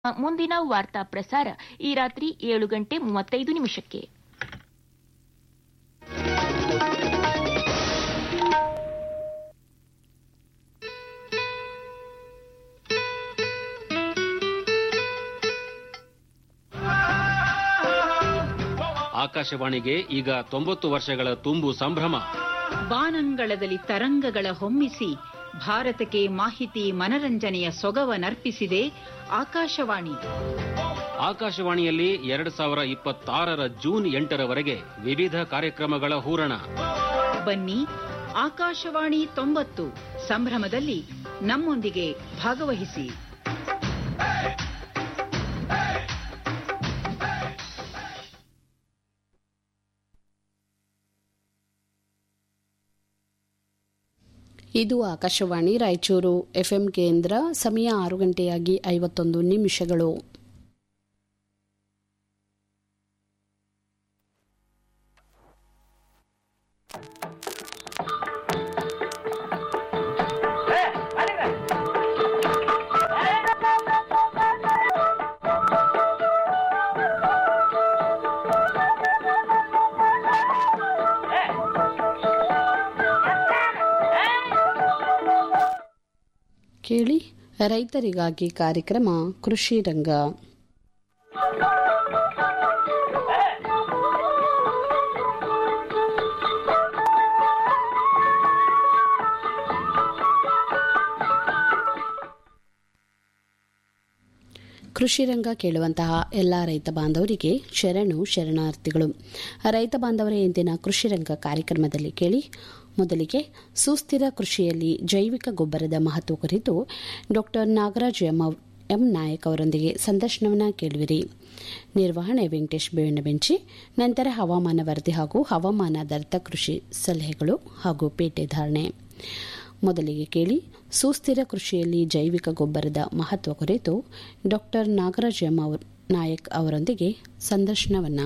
ಮುಂದಿನ ವಾರ್ತಾ ಪ್ರಸಾರ ಈ ರಾತ್ರಿ ಏಳು ಗಂಟೆ ಮೂವತ್ತೈದು ನಿಮಿಷಕ್ಕೆ ಆಕಾಶವಾಣಿಗೆ ಈಗ ತೊಂಬತ್ತು ವರ್ಷಗಳ ತುಂಬು ಸಂಭ್ರಮ ಬಾನಂಗಳದಲ್ಲಿ ತರಂಗಗಳ ಹೊಮ್ಮಿಸಿ ಭಾರತಕ್ಕೆ ಮಾಹಿತಿ ಮನರಂಜನೆಯ ಸೊಗವನರ್ಪಿಸಿದೆ ಆಕಾಶವಾಣಿ ಆಕಾಶವಾಣಿಯಲ್ಲಿ ಎರಡ್ ಸಾವಿರ ಇಪ್ಪತ್ತಾರರ ಜೂನ್ ಎಂಟರವರೆಗೆ ವಿವಿಧ ಕಾರ್ಯಕ್ರಮಗಳ ಹೂರಣ ಬನ್ನಿ ಆಕಾಶವಾಣಿ ತೊಂಬತ್ತು ಸಂಭ್ರಮದಲ್ಲಿ ನಮ್ಮೊಂದಿಗೆ ಭಾಗವಹಿಸಿ ಇದು ಆಕಾಶವಾಣಿ ರಾಯಚೂರು ಎಫ್ಎಂ ಕೇಂದ್ರ ಸಮಯ ಆರು ಗಂಟೆಯಾಗಿ ಐವತ್ತೊಂದು ನಿಮಿಷಗಳು ಕೇಳಿ ರೈತರಿಗಾಗಿ ಕಾರ್ಯಕ್ರಮ ಕೃಷಿ ರಂಗ ಕೃಷಿ ರಂಗ ಕೇಳುವಂತಹ ಎಲ್ಲ ರೈತ ಬಾಂಧವರಿಗೆ ಶರಣು ಶರಣಾರ್ಥಿಗಳು ರೈತ ಬಾಂಧವರ ಇಂದಿನ ಕೃಷಿ ರಂಗ ಕಾರ್ಯಕ್ರಮದಲ್ಲಿ ಕೇಳಿ ಮೊದಲಿಗೆ ಸುಸ್ಥಿರ ಕೃಷಿಯಲ್ಲಿ ಜೈವಿಕ ಗೊಬ್ಬರದ ಮಹತ್ವ ಕುರಿತು doctor Nagaraj M M Nayak ಅವರೊಂದಿಗೆ ಸಂದರ್ಶನವನ್ನ ಕೇಳುವಿರಿ ನಿರ್ವಹಣೆ ವೆಂಕಟೇಶ್ ಬೇವಿನ ಬೆಂಚಿ ನಂತರ ಹವಾಮಾನ ವರದಿ ಹಾಗೂ ಹವಾಮಾನಾಧಾರಿತ ಕೃಷಿ ಸಲಹೆಗಳು ಹಾಗೂ ಪೇಟೆ ಧಾರಣೆ ಮೊದಲಿಗೆ ಕೇಳಿ ಸುಸ್ಥಿರ ಕೃಷಿಯಲ್ಲಿ ಜೈವಿಕ ಗೊಬ್ಬರದ ಮಹತ್ವ ಕುರಿತು ಡಾಕ್ಟರ್ ನಾಗರಾಜ್ ಎಂ ನಾಯಕ್ ಅವರೊಂದಿಗೆ ಸಂದರ್ಶನವನ್ನ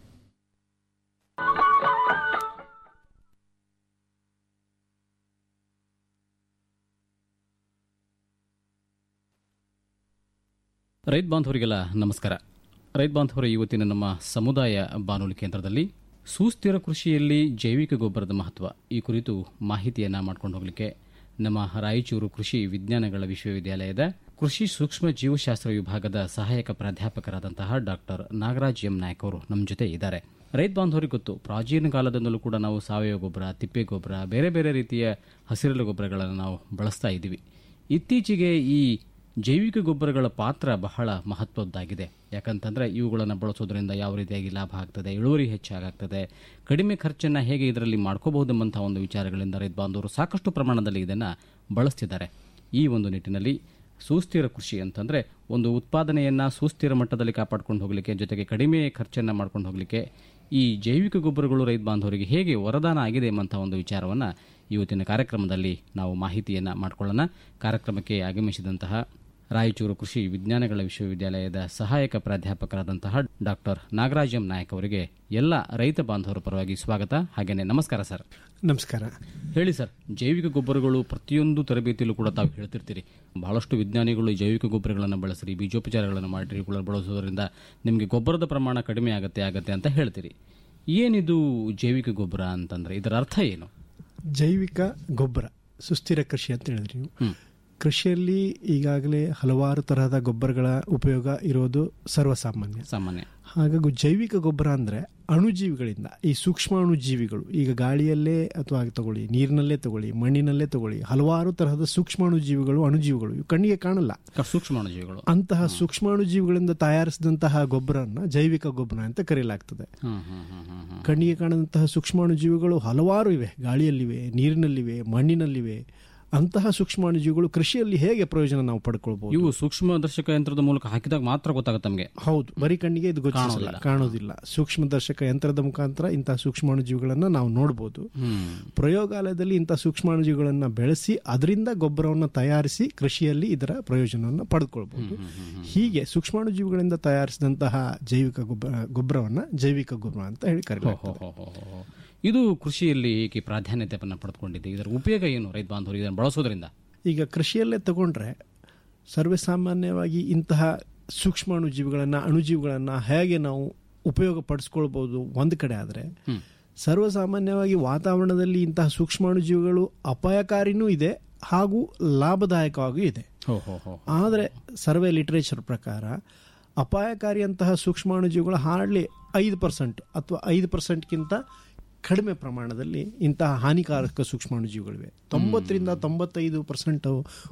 ರೈತ ಬಾಂಧವರಿಗೆಲ್ಲ ನಮಸ್ಕಾರ ರೈತ ಬಾಂಧವರ ಇವತ್ತಿನ ನಮ್ಮ ಸಮುದಾಯ ಬಾನುಲಿ ಕೇಂದ್ರದಲ್ಲಿ ಸುಸ್ಥಿರ ಕೃಷಿಯಲ್ಲಿ ಜೈವಿಕ ಗೊಬ್ಬರದ ಮಹತ್ವ ಈ ಕುರಿತು ಮಾಹಿತಿಯನ್ನ ಮಾಡ್ಕೊಂಡು ಹೋಗಲಿಕ್ಕೆ ನಮ್ಮ ರಾಯಚೂರು ಕೃಷಿ ವಿಜ್ಞಾನಗಳ ವಿಶ್ವವಿದ್ಯಾಲಯದ ಕೃಷಿ ಸೂಕ್ಷ್ಮ ಜೀವಶಾಸ್ತ್ರ ವಿಭಾಗದ ಸಹಾಯಕ ಪ್ರಾಧ್ಯಾಪಕರಾದಂತಹ ಡಾಕ್ಟರ್ ನಾಗರಾಜ್ ಎಂ ನಾಯಕ್ ಅವರು ನಮ್ಮ ಜೊತೆ ಇದ್ದಾರೆ ರೈತ ಬಾಂಧವರಿಗೆ ಗೊತ್ತು ಪ್ರಾಚೀನ ಕಾಲದಿಂದಲೂ ಕೂಡ ನಾವು ಸಾವಯವ ಗೊಬ್ಬರ ತಿಪ್ಪೆ ಗೊಬ್ಬರ ಬೇರೆ ಬೇರೆ ರೀತಿಯ ಹಸಿರೆಲೆ ಗೊಬ್ಬರಗಳನ್ನು ನಾವು ಬಳಸ್ತಾ ಇದ್ದೀವಿ ಇತ್ತೀಚೆಗೆ ಈ ಜೈವಿಕ ಗೊಬ್ಬರಗಳ ಪಾತ್ರ ಬಹಳ ಮಹತ್ವದ್ದಾಗಿದೆ ಯಾಕಂತಂದ್ರೆ ಇವುಗಳನ್ನು ಬಳಸೋದ್ರಿಂದ ಯಾವ ರೀತಿಯಾಗಿ ಲಾಭ ಆಗ್ತದೆ ಇಳುವರಿ ಹೆಚ್ಚಾಗ್ತದೆ ಕಡಿಮೆ ಖರ್ಚನ್ನು ಹೇಗೆ ಇದರಲ್ಲಿ ಮಾಡ್ಕೋಬಹುದೆಂಬಂತಹ ಒಂದು ವಿಚಾರಗಳಿಂದ ರೈತ ಬಾಂಧವರು ಸಾಕಷ್ಟು ಪ್ರಮಾಣದಲ್ಲಿ ಇದನ್ನು ಬಳಸ್ತಿದ್ದಾರೆ ಈ ಒಂದು ನಿಟ್ಟಿನಲ್ಲಿ ಸುಸ್ಥಿರ ಕೃಷಿ ಅಂತಂದ್ರೆ ಒಂದು ಉತ್ಪಾದನೆಯನ್ನ ಸುಸ್ಥಿರ ಮಟ್ಟದಲ್ಲಿ ಕಾಪಾಡ್ಕೊಂಡು ಹೋಗಲಿಕ್ಕೆ ಜೊತೆಗೆ ಕಡಿಮೆ ಖರ್ಚನ್ನು ಮಾಡ್ಕೊಂಡು ಹೋಗಲಿಕ್ಕೆ ಈ ಜೈವಿಕ ಗೊಬ್ಬರಗಳು ರೈತ ಬಾಂಧವರಿಗೆ ಹೇಗೆ ವರದಾನ ಆಗಿದೆ ಎಂಬಂತಹ ಒಂದು ವಿಚಾರವನ್ನ ಇವತ್ತಿನ ಕಾರ್ಯಕ್ರಮದಲ್ಲಿ ನಾವು ಮಾಹಿತಿಯನ್ನ ಮಾಡಿಕೊಳ್ಳೋಣ ಕಾರ್ಯಕ್ರಮಕ್ಕೆ ಆಗಮಿಸಿದಂತಹ ರಾಯಚೂರು ಕೃಷಿ ವಿಜ್ಞಾನಗಳ ವಿಶ್ವವಿದ್ಯಾಲಯದ ಸಹಾಯಕ ಪ್ರಾಧ್ಯಾಪಕರಾದಂತಹ ಡಾಕ್ಟರ್ ನಾಗರಾಜ್ ಎಂ ನಾಯಕ್ ಅವರಿಗೆ ಎಲ್ಲ ರೈತ ಬಾಂಧವರ ಪರವಾಗಿ ಸ್ವಾಗತ ಹಾಗೇನೆ ನಮಸ್ಕಾರ ಸರ್ ನಮಸ್ಕಾರ ಹೇಳಿ ಸರ್ ಜೈವಿಕ ಗೊಬ್ಬರಗಳು ಪ್ರತಿಯೊಂದು ತರಬೇತಿಯಲ್ಲೂ ಕೂಡ ತಾವು ಹೇಳ್ತಿರ್ತೀರಿ ಬಹಳಷ್ಟು ವಿಜ್ಞಾನಿಗಳು ಈ ಜೈವಿಕ ಗೊಬ್ಬರಗಳನ್ನು ಬಳಸಿರಿ ಬೀಜೋಪಚಾರಗಳನ್ನು ಮಾಡಿರಿ ಇವುಗಳನ್ನು ಬಳಸೋದ್ರಿಂದ ನಿಮಗೆ ಗೊಬ್ಬರದ ಪ್ರಮಾಣ ಕಡಿಮೆ ಆಗತ್ತೆ ಆಗತ್ತೆ ಅಂತ ಹೇಳ್ತೀರಿ ಏನಿದು ಜೈವಿಕ ಗೊಬ್ಬರ ಅಂತಂದ್ರೆ ಇದರ ಅರ್ಥ ಏನು ಜೈವಿಕ ಗೊಬ್ಬರ ಸುಸ್ಥಿರ ಕೃಷಿ ಅಂತ ಹೇಳಿದ್ರಿ ನೀವು ಕೃಷಿಯಲ್ಲಿ ಈಗಾಗಲೇ ಹಲವಾರು ತರಹದ ಗೊಬ್ಬರಗಳ ಉಪಯೋಗ ಇರೋದು ಸರ್ವಸಾಮಾನ್ಯ ಸಾಮಾನ್ಯ ಹಾಗಾಗಿ ಜೈವಿಕ ಗೊಬ್ಬರ ಅಂದ್ರೆ ಅಣುಜೀವಿಗಳಿಂದ ಈ ಸೂಕ್ಷ್ಮ ಅಣುಜೀವಿಗಳು ಈಗ ಗಾಳಿಯಲ್ಲೇ ಅಥವಾ ತಗೊಳ್ಳಿ ನೀರಿನಲ್ಲೇ ತಗೊಳ್ಳಿ ಮಣ್ಣಿನಲ್ಲೇ ತಗೊಳ್ಳಿ ಹಲವಾರು ತರಹದ ಸೂಕ್ಷ್ಮಾಣುಜೀವಿಗಳು ಅಣುಜೀವಿಗಳು ಇವು ಕಣ್ಣಿಗೆ ಕಾಣಲ್ಲ ಸೂಕ್ಷ್ಮಾಣುಜೀವಿಗಳು ಅಂತಹ ಸೂಕ್ಷ್ಮಾಣುಜೀವಿಗಳಿಂದ ತಯಾರಿಸಿದಂತಹ ಗೊಬ್ಬರನ್ನ ಜೈವಿಕ ಗೊಬ್ಬರ ಅಂತ ಕರೆಯಲಾಗ್ತದೆ ಹ್ಮ್ ಹ್ಮ್ ಹ್ಮ್ ಹ್ಮ್ ಹ್ಮ್ ಕಣ್ಣಿಗೆ ಕಾಣದಂತಹ ಸೂಕ್ಷ್ಮಾಣುಜೀವಿಗಳು ಹಲವಾರು ಇವೆ ಗಾಳಿಯಲ್ಲಿವೆ ನೀರಿನಲ್ಲಿವೆ ಮಣ್ಣಿನಲ್ಲಿವೆ ಅಂತಹ ಸೂಕ್ಷ್ಮಾಣುಜೀವಿಗಳು ಕೃಷಿಯಲ್ಲಿ ಹೇಗೆ ಪ್ರಯೋಜನ ನಾವು ಪಡ್ಕೊಳ್ಬಹುದು ಇವು ಸೂಕ್ಷ್ಮ ದರ್ಶಕ ಯಂತ್ರದ ಮೂಲಕ ಹಾಕಿದಾಗ ಮಾತ್ರ ಗೊತ್ತಾಗುತ್ತೆ ನಮಗೆ ಹೌದು ಬರೀ ಕಣ್ಣಿಗೆ ಇದು ಗೊತ್ತಿಲ್ಲ ಕಾಣೋದಿಲ್ಲ. ಕಾಣೋದಿಲ್ಲ ಸೂಕ್ಷ್ಮ ದರ್ಶಕ ಯಂತ್ರದ ಮುಖಾಂತರ ಇಂತಹ ಸೂಕ್ಷ್ಮಾಣುಜೀವಿಗಳನ್ನ ನಾವು ನೋಡಬಹುದು ಹ್ಮ್ ಪ್ರಯೋಗಾಲಯದಲ್ಲಿ ಇಂತಹ ಸೂಕ್ಷ್ಮಾಣುಜೀವಿಗಳನ್ನ ಬೆಳೆಸಿ ಅದರಿಂದ ಗೊಬ್ಬರವನ್ನು ತಯಾರಿಸಿ ಕೃಷಿಯಲ್ಲಿ ಇದರ ಪ್ರಯೋಜನವನ್ನು ಪಡೆದುಕೊಳ್ಬಹುದು ಹೀಗೆ ಸೂಕ್ಷ್ಮಾಣುಜೀವಿಗಳಿಂದ ತಯಾರಿಸಿದಂತಹ ಜೈವಿಕ ಗೊಬ್ಬರ ಗೊಬ್ಬರವನ್ನ ಜೈವಿಕ ಗೊಬ್ಬರ ಅಂತ ಹೇಳಿ ಕರೆಯಲಾಗ್ತದೆ ಹೋ, ಹೋ, ಹೋ, ಹೋ. ಇದು ಕೃಷಿಯಲ್ಲಿ ಏಕೆ ಪ್ರಾಧಾನ್ಯತೆಯನ್ನು ಪಡೆದುಕೊಂಡಿದೆ ಇದರ ಉಪಯೋಗ ಏನು ರೈತ ಬಾಂಧವರು ಇದನ್ನು ಬಳಸೋದ್ರಿಂದ ಈಗ ಕೃಷಿಯಲ್ಲೇ ತಗೊಂಡ್ರೆ ಸರ್ವೇಸಾಮಾನ್ಯವಾಗಿ ಇಂತಹ ಸೂಕ್ಷ್ಮಾಣುಜೀವಿಗಳನ್ನು ಅಣುಜೀವಿಗಳನ್ನು ಹೇಗೆ ನಾವು ಉಪಯೋಗ ಪಡಿಸ್ಕೊಳ್ಬೋದು ಒಂದು ಕಡೆ ಆದರೆ ಸರ್ವಸಾಮಾನ್ಯವಾಗಿ ವಾತಾವರಣದಲ್ಲಿ ಇಂತಹ ಸೂಕ್ಷ್ಮಾಣುಜೀವಿಗಳು ಅಪಾಯಕಾರಿನೂ ಇದೆ ಹಾಗೂ ಲಾಭದಾಯಕವಾಗಿಯೂ ಇದೆ ಹೋ ಹೋ ಹೋ ಆದರೆ ಸರ್ವೆ ಲಿಟರೇಚರ್ ಪ್ರಕಾರ ಅಪಾಯಕಾರಿಯಂತಹ ಸೂಕ್ಷ್ಮಾಣುಜೀವಿಗಳು ಹಾರ್ಡ್ಲಿ ಐದು ಪರ್ಸೆಂಟ್ ಅಥವಾ ಐದು ಪರ್ಸೆಂಟ್ಗಿಂತ ಕಡಿಮೆ ಪ್ರಮಾಣದಲ್ಲಿ ಇಂತಹ ಹಾನಿಕಾರಕ ಸೂಕ್ಷ್ಮಾಣುಜೀವಿಗಳಿವೆ ತೊಂಬತ್ತರಿಂದ ತೊಂಬತ್ತೈದು ಪರ್ಸೆಂಟ್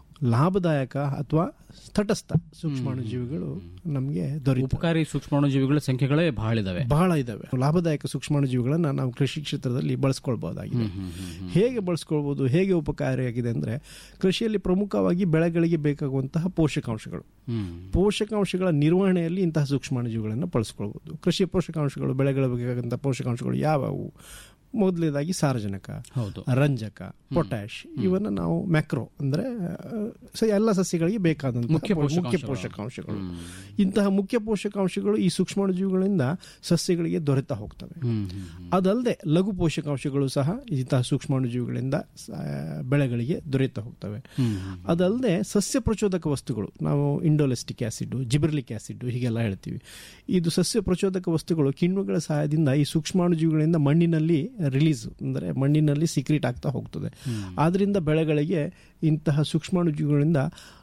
ಲಾಭದಾಯಕ ಅಥವಾ ತಟಸ್ಥ ಸೂಕ್ಷ್ಮಾಣುಜೀವಿಗಳು ನಮಗೆ ದೊರೆಯುತ್ತವೆ ಉಪಕಾರಿ ಸೂಕ್ಷ್ಮಾಣುಜೀವಿಗಳ ಸಂಖ್ಯೆಗಳೇ ಬಹಳ ಇದಾವೆ ಬಹಳ ಇದಾವೆ ಲಾಭದಾಯಕ ಸೂಕ್ಷ್ಮಾಣುಜೀವಿಗಳನ್ನ ನಾವು ಕೃಷಿ ಕ್ಷೇತ್ರದಲ್ಲಿ ಬಳಸ್ಕೊಳ್ಬಹುದಾಗಿದೆ ಹೇಗೆ ಬಳಸ್ಕೊಳ್ಬಹುದು ಹೇಗೆ ಉಪಕಾರಿಯಾಗಿದೆ ಅಂದ್ರೆ ಕೃಷಿಯಲ್ಲಿ ಪ್ರಮುಖವಾಗಿ ಬೆಳೆಗಳಿಗೆ ಬೇಕಾಗುವಂತಹ ಪೋಷಕಾಂಶಗಳು ಹ್ಮ್ ಪೋಷಕಾಂಶಗಳ ನಿರ್ವಹಣೆಯಲ್ಲಿ ಇಂತಹ ಸೂಕ್ಷ್ಮಾಣುಜೀವಿಗಳನ್ನು ಬಳಸ್ಕೊಳ್ಬಹುದು ಕೃಷಿ ಪೋಷಕಾಂಶಗಳು ಬೆಳೆಗಳ ಬೇಕಾದಂತಹ ಪೋಷಕಾಂಶಗಳು ಯಾವುವು ಮೊದಲನೇದಾಗಿ ಸಾರಜನಕ ಹೌದು ರಂಜಕ ಪೊಟ್ಯಾಶ್ ಇವನ್ನ ನಾವು ಮ್ಯಾಕ್ರೋ ಅಂದ್ರೆ ಆ, ಸ- ಎಲ್ಲ ಸಸ್ಯಗಳಿಗೆ ಬೇಕಾದಂತಹ ಮುಖ್ಯ ಪೋ- ಮುಖ್ಯ ಪೋಷಕಾಂಶಗಳು. ಪೋಷಕಾಂಶಗಳು ಇಂತಹ ಮುಖ್ಯ ಪೋಷಕಾಂಶಗಳು ಈ ಸೂಕ್ಷ್ಮಾಣುಜೀವಿಗಳಿಂದ ಸಸ್ಯಗಳಿಗೆ ದೊರೆತಾ ಹೋಗ್ತವೆ ಹ್ಮ್ ಹ್ಮ್ ಅದಲ್ಲದೆ ಲಘು ಪೋಷಕಾಂಶಗಳು ಸಹ ಇಂತಹ ಸೂಕ್ಷ್ಮಾಣುಜೀವಿಗಳಿಂದ ಸ- ಬೆಳೆಗಳಿಗೆ ದೊರೆಯುತ್ತಾ ಹೋಗ್ತವೆ ಅದಲ್ಲದೆ ಸಸ್ಯ ಪ್ರಚೋದಕ ವಸ್ತುಗಳು ನಾವು ಇಂಡೋಲೆಸ್ಟಿಕ್ ಆಸಿಡ್ ಜಿಬ್ರಲಿಕ್ ಆಸಿಡ್ ಹೀಗೆಲ್ಲ ಹೇಳ್ತೀವಿ ಇದು ಸಸ್ಯ ಪ್ರಚೋದಕ ವಸ್ತುಗಳು ಕಿಣ್ವಗಳ ಸಹಾಯದಿಂದ ಈ ಸೂಕ್ಷ್ಮಾಣುಜೀವಿಗಳಿಂದ ಮಣ್ಣಿನಲ್ಲಿ ರಿಲೀಸ್ ಅಂದರೆ ಮಣ್ಣಿನಲ್ಲಿ ಸೀಕ್ರೆಟ್ ಆಗ್ತಾ ಹೋಗ್ತದೆ ಆದ್ರಿಂದ ಬೆಳೆಗಳಿಗೆ ಇಂತಹ ಸೂಕ್ಷ್ಮಾಣುಜೀವಿಗಳಿಂದ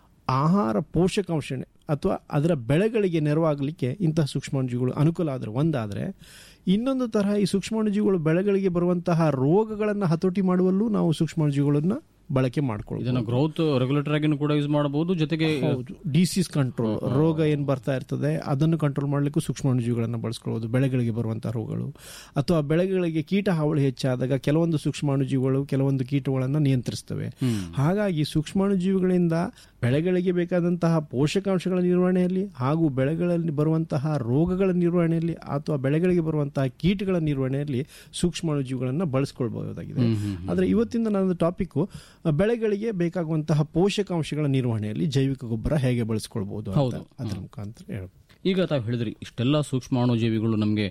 ಆಹಾರ ಪೋಷಕಾಂಶ ಅಥವಾ ಅದರ ಬೆಳೆಗಳಿಗೆ ನೆರವಾಗಲಿಕ್ಕೆ ಇಂತಹ ಸೂಕ್ಷ್ಮಾಣುಜೀವಿಗಳು ಅನುಕೂಲ ಆದರೆ ಒಂದಾದರೆ ಇನ್ನೊಂದು ತರಹ ಈ ಸೂಕ್ಷ್ಮಾಣುಜೀವಿಗಳು ಬೆಳೆಗಳಿಗೆ ಬರುವಂತಹ ರೋಗಗಳನ್ನು ಹತೋಟಿ ಮಾಡುವಲ್ಲೂ ನಾವು ಸೂಕ್ಷ್ಮಾಣುಜೀವಿಗಳನ್ನು ಬಳಕೆ ಮಾಡ್ಕೊಳ್ಬೋದು ಇದನ್ನ ಗ್ರೋತ್ ರೆಗ್ಯುಲೇಟರ್ ಆಗಿನೂ ಕೂಡ ಯೂಸ್ ಮಾಡಬಹುದು ಜೊತೆಗೆ ಹೌದು ಡಿಸೀಸ್ ಕಂಟ್ರೋಲ್ ರೋಗ ಏನು ಬರ್ತಾ ಇರ್ತದೆ ಅದನ್ನು ಕಂಟ್ರೋಲ್ ಮಾಡಲಿಕ್ಕೂ ಸೂಕ್ಷ್ಮಾಣುಜೀವಿಗಳನ್ನು ಬಳಸ್ಕೊಳ್ಳೋದು ಬೆಳೆಗಳಿಗೆ ಬರುವಂತಹ ರೋಗಗಳು ಅಥವಾ ಬೆಳೆಗಳಿಗೆ ಕೀಟ ಹಾವಳಿ ಹೆಚ್ಚಾದಾಗ ಕೆಲವೊಂದು ಸೂಕ್ಷ್ಮಾಣುಜೀವಿಗಳು ಕೆಲವೊಂದು ಕೀಟಗಳನ್ನು ನಿಯಂತ್ರಿಸ್ತವೆ ಹಾಗಾಗಿ ಸೂಕ್ಷ್ಮಾಣುಜೀವಿಗಳಿಂದ ಬೆಳೆಗಳಿಗೆ ಬೇಕಾದಂತಹ ಪೋಷಕಾಂಶಗಳ ನಿರ್ವಹಣೆಯಲ್ಲಿ ಹಾಗೂ ಬೆಳೆಗಳಲ್ಲಿ ಬರುವಂತಹ ರೋಗಗಳ ನಿರ್ವಹಣೆಯಲ್ಲಿ ಅಥವಾ ಬೆಳೆಗಳಿಗೆ ಬರುವಂತಹ ಕೀಟಗಳ ನಿರ್ವಹಣೆಯಲ್ಲಿ ಸೂಕ್ಷ್ಮಾಣುಜೀವಿಗಳನ್ನು ಬಳಸ್ಕೊಳ್ಬಹುದಾಗಿದೆ ಆದರೆ ಇವತ್ತಿನ ನನ್ನ ಟಾಪಿಕ್ ಬೆಳೆಗಳಿಗೆ ಬೇಕಾಗುವಂತಹ ಪೋಷಕಾಂಶಗಳ ನಿರ್ವಹಣೆಯಲ್ಲಿ ಜೈವಿಕ ಗೊಬ್ಬರ ಹೇಗೆ ಬಳಸ್ಕೊಳ್ಬಹುದು ಅಂತ ಹೌದು. ಅದರ ಮುಖಾಂತರ ಹೇಳ್ಬೋದು ಈಗ ತಾವು ಹೇಳಿದ್ರಿ ಇಷ್ಟೆಲ್ಲ ಸೂಕ್ಷ್ಮಾಣುಜೀವಿಗಳು ನಮಗೆ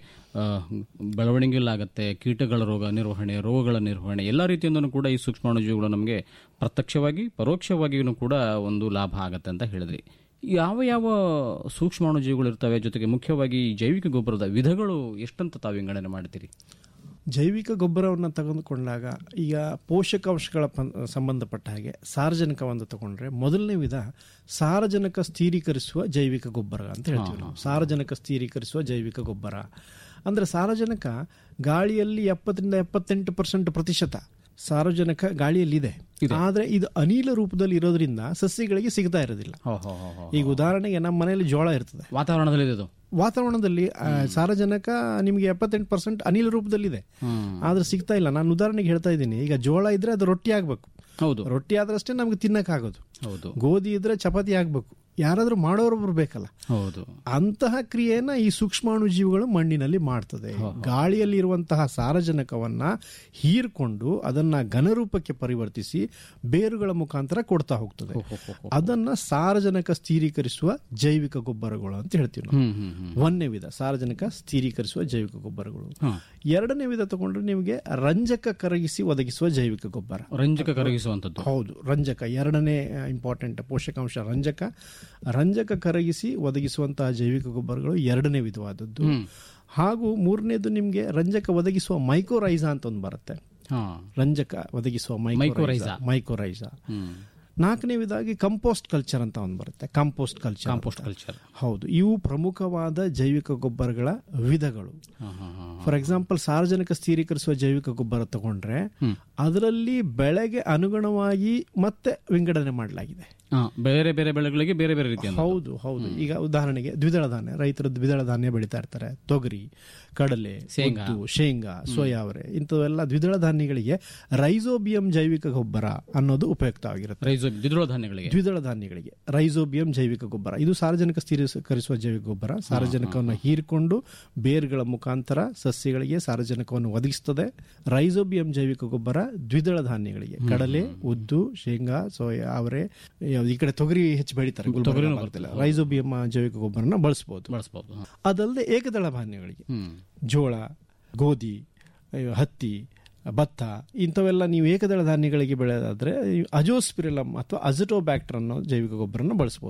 ಬೆಳವಣಿಗೆಲಾಗತ್ತೆ ಕೀಟಗಳ ರೋಗ ನಿರ್ವಹಣೆ ರೋಗಗಳ ನಿರ್ವಹಣೆ ಎಲ್ಲ ರೀತಿಯಿಂದನೂ ಕೂಡ ಈ ಸೂಕ್ಷ್ಮಾಣುಜೀವಿಗಳು ನಮಗೆ ಪ್ರತ್ಯಕ್ಷವಾಗಿ ಪರೋಕ್ಷವಾಗಿಯೂ ಕೂಡ ಒಂದು ಲಾಭ ಆಗತ್ತೆ ಅಂತ ಹೇಳಿದ್ರಿ ಯಾವ ಯಾವ ಸೂಕ್ಷ್ಮಾಣುಜೀವಿಗಳು ಇರ್ತವೆ ಜೊತೆಗೆ ಮುಖ್ಯವಾಗಿ ಈ ಜೈವಿಕ ಗೊಬ್ಬರದ ವಿಧಗಳು ಎಷ್ಟಂತ ತಾವು ವಿಂಗಡಣೆ ಮಾಡ್ತೀರಿ ಜೈವಿಕ ಗೊಬ್ಬರವನ್ನು ತೆಗೆದುಕೊಂಡಾಗ ಈಗ ಪೋಷಕಾಂಶಗಳ ಪಂ- ಸಂಬಂಧಪಟ್ಟ ಹಾಗೆ ಸಾರಜನಕವನ್ನು ತಗೊಂಡ್ರೆ ಮೊದಲನೇ ವಿಧ ಸಾರಜನಕ ಸ್ಥಿರೀಕರಿಸುವ ಜೈವಿಕ ಗೊಬ್ಬರ ಅಂತ ಹೇಳ್ತೀವಿ ನಾವು ಸಾರಜನಕ ಸ್ಥಿರೀಕರಿಸುವ ಜೈವಿಕ ಗೊಬ್ಬರ ಅಂದ್ರೆ ಸಾರಜನಕ ಗಾಳಿಯಲ್ಲಿ ಎಪ್ಪತ್ತರಿಂದ ಎಪ್ಪತ್ತೆಂಟು ಪರ್ಸೆಂಟ್ ಪ್ರತಿಶತ ಸಾರಜನಕ ಗಾಳಿಯಲ್ಲಿದೆ ಆದ್ರೆ ಇದು ಅನಿಲ ರೂಪದಲ್ಲಿ ಇರೋದ್ರಿಂದ ಸಸ್ಯಗಳಿಗೆ ಸಿಗ್ತಾ ಇರೋದಿಲ್ಲ ಈಗ ಉದಾಹರಣೆಗೆ ನಮ್ಮ ಮನೆಯಲ್ಲಿ ಜೋಳ ಇರ್ತದೆ ವಾತಾವರಣದಲ್ಲಿ ಇದು ವಾತಾವರಣದಲ್ಲಿ ಆ, ಸಾರಜನಕ ನಿಮಗೆ ಎಪ್ಪತ್ತೆಂಟು ಪರ್ಸೆಂಟ್ ಅನಿಲ ರೂಪದಲ್ಲಿದೆ ಆದ್ರೆ ಸಿಗ್ತಾ ಇಲ್ಲ ನಾನು ಉದಾಹರಣೆಗೆ ಹೇಳ್ತಾ ಇದ್ದೀನಿ ಈಗ ಜೋಳ ಇದ್ರೆ ಅದು ರೊಟ್ಟಿ ಆಗ್ಬೇಕು ಹೌದು ರೊಟ್ಟಿ ಆದ್ರಷ್ಟೇ ನಮ್ಗೆ ತಿನ್ನಕ್ಕಾಗೋದು ಹೌದು ಗೋಧಿ ಇದ್ರೆ ಚಪಾತಿ ಆಗ್ಬೇಕು ಯಾರಾದ್ರೂ ಮಾಡೋರು ಬೇಕಲ್ಲ ಹೌದು ಅಂತಹ ಕ್ರಿಯೆಯನ್ನ ಈ ಸೂಕ್ಷ್ಮಾಣುಜೀವಿಗಳು ಮಣ್ಣಿನಲ್ಲಿ ಮಾಡ್ತದೆ ಗಾಳಿಯಲ್ಲಿ ಇರುವಂತಹ ಸಾರಜನಕವನ್ನ ಹೀರ್ಕೊಂಡು ಅದನ್ನ ಘನರೂಪಕ್ಕೆ ಪರಿವರ್ತಿಸಿ ಬೇರುಗಳ ಮುಖಾಂತರ ಕೊಡ್ತಾ ಹೋಗ್ತದೆ ಅದನ್ನ ಸಾರಜನಕ ಸ್ಥಿರೀಕರಿಸುವ ಜೈವಿಕ ಗೊಬ್ಬರಗಳು ಅಂತ ಹೇಳ್ತೀವಿ ನಾವು ಹ್ಮ್ ಹ್ಮ್ ಹ್ಮ್ ಒಂದನೇ ವಿಧ ಸಾರಜನಕ ಸ್ಥಿರೀಕರಿಸುವ ಜೈವಿಕ ಗೊಬ್ಬರಗಳು ಹಾ. ಎರಡನೇ ವಿಧ ತಗೊಂಡ್ರೆ ನಿಮಗೆ ರಂಜಕ ಕರಗಿಸಿ ಒದಗಿಸುವ ಜೈವಿಕ ಗೊಬ್ಬರ ರಂಜಕ ಕರಗಿಸುವಂತದ್ದು ಹೌದು ರಂಜಕ ಎರಡನೇ ಇಂಪಾರ್ಟೆಂಟ್ ಪೋಷಕಾಂಶ ರಂಜಕ ರಂಜಕ ಕರಗಿಸಿ ಒದಗಿಸುವಂತಹ ಜೈವಿಕ ಗೊಬ್ಬರಗಳು ಎರಡನೇ ವಿಧವಾದದ್ದು ಹಾಗೂ ಮೂರನೇದು ನಿಮಗೆ ರಂಜಕ ಒದಗಿಸುವ ಮೈಕೋರೈಸಾ ಅಂತ ಒಂದು ಬರುತ್ತೆ ಹಾ ರಂಜಕ ಒದಗಿಸುವ ಮೈಕೋರೈಸಾ ಮೈಕೋರೈಸಾ ಹ್ಮ್ ನಾಲ್ಕನೇ ವಿಧಾಗಿ ಕಂಪೋಸ್ಟ್ ಕಲ್ಚರ್ ಅಂತ ಒಂದು ಬರುತ್ತೆ ಕಾಂಪೋಸ್ಟ್ ಕಲ್ಚರ್ ಕಾಂಪೋಸ್ಟ್ ಕಲ್ಚರ್ ಹೌದು ಇವು ಪ್ರಮುಖವಾದ ಜೈವಿಕ ಗೊಬ್ಬರಗಳ ವಿಧಗಳು ಹಾ ಹಾ ಹಾ ಫಾರ್ ಎಕ್ಸಾಂಪಲ್ ಸಾರ್ವಜನಿಕ ಸ್ಥಿರೀಕರಿಸುವ ಜೈವಿಕ ಗೊಬ್ಬರ ತಗೊಂಡ್ರೆ ಅದರಲ್ಲಿ ಬೆಳೆಗೆ ಅನುಗುಣವಾಗಿ ಮತ್ತೆ ವಿಂಗಡಣೆ ಮಾಡಲಾಗಿದೆ ಹಾ, ಬೇರೆ ಬೇರೆ ಬೆಳೆಗಳಿಗೆ ಬೇರೆ ಬೇರೆ ರೀತಿಯ ಹೌದು ಹೌದು ಈಗ ಉದಾಹರಣೆಗೆ ದ್ವಿದಳ ಧಾನ್ಯ ರೈತರು ದ್ವಿದಳ ಧಾನ್ಯ ಬೆಳೀತಾ ಇರ್ತಾರೆ ತೊಗರಿ ಕಡಲೆ ಶೇಂಗಾ. ಉದ್ದು, ಶೇಂಗಾ ಸೋಯಾವರೆ ಇಂಥವೆಲ್ಲ ದ್ವಿದಳ ಧಾನ್ಯಗಳಿಗೆ ರೈಸೋಬಿಯಂ ಜೈವಿಕ ಗೊಬ್ಬರ ಅನ್ನೋದು ಉಪಯುಕ್ತವಾಗಿರುತ್ತೆ ರೈಸೋ ದ್ವಿದಳ ಧಾನ್ಯಗಳಿಗೆ ದ್ವಿದಳ ಧಾನ್ಯಗಳಿಗೆ ರೈಸೋಬಿಯಂ ಜೈವಿಕ ಗೊಬ್ಬರ ಇದು ಸಾರ್ವಜನಿಕ ಸ್ಥಿರೀಕರಿಸುವ ಜೈವಿಕ ಗೊಬ್ಬರ ಸಾರಜನಕವನ್ನು ಹೀರಿಕೊಂಡು ಬೇರ್ಗಳ ಮುಖಾಂತರ ಸಸ್ಯಗಳಿಗೆ ಸಾರಜನಕವನ್ನು ಒದಗಿಸುತ್ತದೆ ರೈಸೋಬಿಯಂ ಜೈವಿಕ ಗೊಬ್ಬರ ದ್ವಿದಳ ಧಾನ್ಯಗಳಿಗೆ ಕಡಲೆ ಉದ್ದು ಶೇಂಗಾ ಸೋಯಾ ಅವರೆ ಯಾವ್ದು ಈ ಕಡೆ ತೊಗರಿ ಹೆಚ್ಚು ಬೆಳೀತಾರೆ ಗುಲ್ಬರ್ಗ ಭಾಗದಲ್ಲಿ. ರೈಸೋಬಿಯಂ ಜೈವಿಕ ಗೊಬ್ಬರನ ಬಳಸಬಹುದು ಬಳಸಬಹುದು ಅದಲ್ಲದೆ ಏಕದಳ ಧಾನ್ಯಗಳಿಗೆ ಹ್ಮ್ ಜೋಳ ಗೋಧಿ ಅಯ್ಯೋ, ಹತ್ತಿ ಭತ್ತ ಇಂಥವೆಲ್ಲ ನೀವು ಏಕದಳ ಧಾನ್ಯಗಳಿಗೆ ಬೆಳೆದಾದ್ರೆ ಅಜೋಸ್ಪಿರಿಲಮ್ ಅಥವಾ ಅಜಟೋಬ್ಯಾಕ್ಟರ್ ಅನ್ನೋ ಜೈವಿಕ ಗೊಬ್ಬರನ ಬಳಸಬಹುದು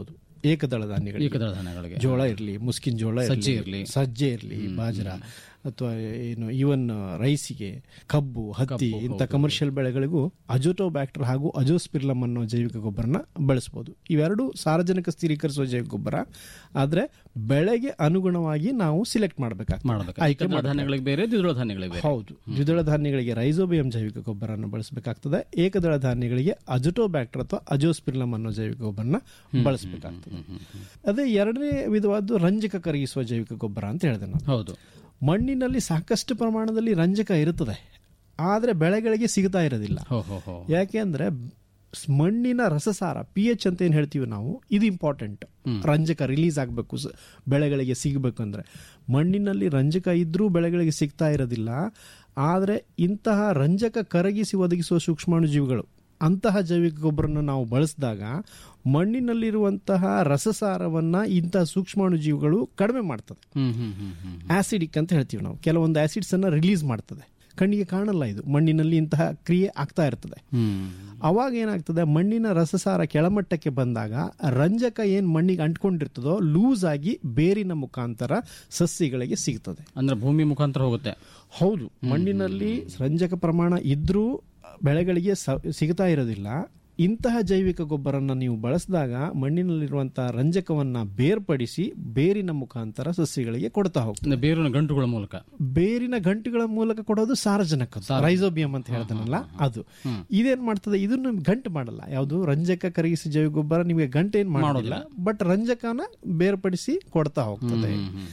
ಏಕದಳ ಧಾನ್ಯಗಳು ಏಕದಳ ಧಾನ್ಯಗಳಿಗೆ ಜೋಳ ಇರಲಿ ಮುಸ್ಕಿನ್ ಜೋಳ ಸಜ್ಜೆ ಇರ್ಲಿ, ಇರ್ಲಿ. ಸಜ್ಜೆ ಇರಲಿ ಬಾಜ್ರ ಅಥವಾ ಏನು ಈವನ್ ರೈಸಿಗೆ ಕಬ್ಬು ಹತ್ತಿ ಇಂಥ ಕಮರ್ಷಿಯಲ್ ಬೆಳೆಗಳಿಗೂ ಅಜೋಟೋಬ್ಯಾಕ್ಟರ್ ಹಾಗೂ ಅಜೋಸ್ಪಿರ್ಲಮ್ ಅನ್ನೋ ಜೈವಿಕ ಗೊಬ್ಬರನ ಬಳಸ್ಬೋದು ಇವೆರಡು ಸಾರ್ವಜನಿಕ ಸ್ಥಿರೀಕರಿಸುವ ಜೈವಿಕ ಗೊಬ್ಬರ ಆದ್ರೆ ಬೆಳೆಗೆ ಅನುಗುಣವಾಗಿ ನಾವು ಸಿಲೆಕ್ಟ್ ಮಾಡಬೇಕಾಗ್ತದೆ ಮಾಡಬೇಕು ಆಯ್ಕೆ ಏಕದಳ ಮಾಡ್ಬೇಕು. ಧಾನ್ಯಗಳಿಗೆ ಬೇರೆ ದ್ವಿದಳ ಧಾನ್ಯಗಳಿಗೆ ಬೇರೆ ಹೌದು ದ್ವಿದಳ ಧಾನ್ಯಗಳಿಗೆ ರೈಸೋಬಿಯಂ ಜೈವಿಕ ಗೊಬ್ಬರನ ಬಳಸಬೇಕಾಗ್ತದೆ ಏಕದಳ ಧಾನ್ಯಗಳಿಗೆ ಅಜೋಟೋಬ್ಯಾಕ್ಟರ್ ಅಥವಾ ಅಜೋಸ್ಪಿರ್ಲಮ್ ಅನ್ನೋ ಜೈವಿಕ ಗೊಬ್ಬರನ ಬಳಸಬೇಕಾಗ್ತದೆ ಅದೇ ಎರಡನೇ ವಿಧವಾದ್ದು ರಂಜಕ ಕರಗಿಸುವ ಜೈವಿಕ ಗೊಬ್ಬರ ಅಂತ ಹೇಳಿದೆ ನಾನು ಹೌದು ಮಣ್ಣಿನಲ್ಲಿ ಸಾಕಷ್ಟು ಪ್ರಮಾಣದಲ್ಲಿ ರಂಜಕ ಇರುತ್ತದೆ ಆದರೆ ಬೆಳೆಗಳಿಗೆ ಸಿಗ್ತಾ ಇರೋದಿಲ್ಲ ಹೋ ಹೋ ಹೋ ಯಾಕೆ ಅಂದ್ರೆ ಸ್- ಮಣ್ಣಿನ ರಸಸಾರ ಪಿ ಎಚ್ ಅಂತ ಏನು ಹೇಳ್ತೀವಿ ನಾವು ಇದು ಇಂಪಾರ್ಟೆಂಟ್ ರಂಜಕ ರಿಲೀಸ್ ಆಗಬೇಕು ಬೆಳೆಗಳಿಗೆ ಸಿಗಬೇಕು ಅಂದ್ರೆ ಮಣ್ಣಿನಲ್ಲಿ ರಂಜಕ ಇದ್ರೂ ಬೆಳೆಗಳಿಗೆ ಸಿಗ್ತಾ ಇರೋದಿಲ್ಲ ಆದರೆ ಇಂತಹ ರಂಜಕ ಕರಗಿಸಿ ಒದಗಿಸುವ ಸೂಕ್ಷ್ಮಾಣುಜೀವಿಗಳು ಅಂತಹ ಜೈವಿಕ ಗೊಬ್ಬರನ ನಾವು ಬಳಸಿದಾಗ ಮಣ್ಣಿನಲ್ಲಿರುವಂತಹ ರಸಸಾರವನ್ನ ಇಂತಹ ಸೂಕ್ಷ್ಮಾಣುಜೀವಿಗಳು ಕಡಿಮೆ ಮಾಡ್ತದೆ ಹ್ಮ್ ಹ್ಮ್ ಹ್ಮ್ ಹ್ಮ್ ಆಸಿಡಿಕ್ ಅಂತ ಹೇಳ್ತೀವಿ ನಾವು ಕೆಲವೊಂದು ಆಸಿಡ್ಸ್ ಅನ್ನ ರಿಲೀಸ್ ಮಾಡ್ತದೆ ಕಣ್ಣಿಗೆ ಕಾಣಲ್ಲ ಇದು ಮಣ್ಣಿನಲ್ಲಿ ಇಂತಹ ಕ್ರಿಯೆ ಆಗ್ತಾ ಇರ್ತದೆ ಹ್ಮ್ ಅವಾಗ ಏನಾಗ್ತದೆ ಮಣ್ಣಿನ ರಸಸಾರ ಕೆಳಮಟ್ಟಕ್ಕೆ ಬಂದಾಗ ರಂಜಕ ಏನ್ ಮಣ್ಣಿಗೆ ಅಂಟ್ಕೊಂಡಿರ್ತದೋ ಲೂಸ್ ಆಗಿ ಬೇರಿನ ಮುಖಾಂತರ ಸಸ್ಯಗಳಿಗೆ ಸಿಗ್ತದೆ ಅಂದ್ರೆ ಭೂಮಿ ಮುಖಾಂತರ ಹೋಗುತ್ತೆ ಹೌದು ಮಣ್ಣಿನಲ್ಲಿ ರಂಜಕ ಪ್ರಮಾಣ ಇದ್ರೂ ಬೆಳೆಗಳಿಗೆ ಸ- ಸಿಗ್ತಾ ಇರೋದಿಲ್ಲ ಇಂತಹ ಜೈವಿಕ ಗೊಬ್ಬರನ್ನ ನೀವು ಬಳಸಿದಾಗ ಮಣ್ಣಿನಲ್ಲಿರುವಂತಹ ರಂಜಕವನ್ನ ಬೇರ್ಪಡಿಸಿ ಬೇರಿನ ಮುಖಾಂತರ ಸಸ್ಯಗಳಿಗೆ ಕೊಡ್ತಾ ಹೋಗ್ತದೆ ಅಂದ್ರೆ ಬೇರಿನ ಗಂಟುಗಳ ಮೂಲಕ ಬೇರಿನ ಗಂಟುಗಳ ಮೂಲಕ ಕೊಡೋದು ಸಾರಜನಕ ರೈಸೋಬಿಯಂ ಅಂತ ಹೇಳ್ತಾನಲ್ಲ ಅದು ಇದೇನ್ ಮಾಡ್ತದೆ ಇದನ್ನು ಗಂಟು ಮಾಡಲ್ಲ ಯಾವುದು ರಂಜಕ ಕರಗಿಸಿ ಜೈವಿಕ ಗೊಬ್ಬರ ನಿಮಗೆ ಗಂಟು ಏನ್ ಮಾಡೋದಿಲ್ಲ ಬಟ್ ರಂಜಕನ ಬೇರ್ಪಡಿಸಿ ಕೊಡ್ತಾ ಹೋಗ್ತದೆ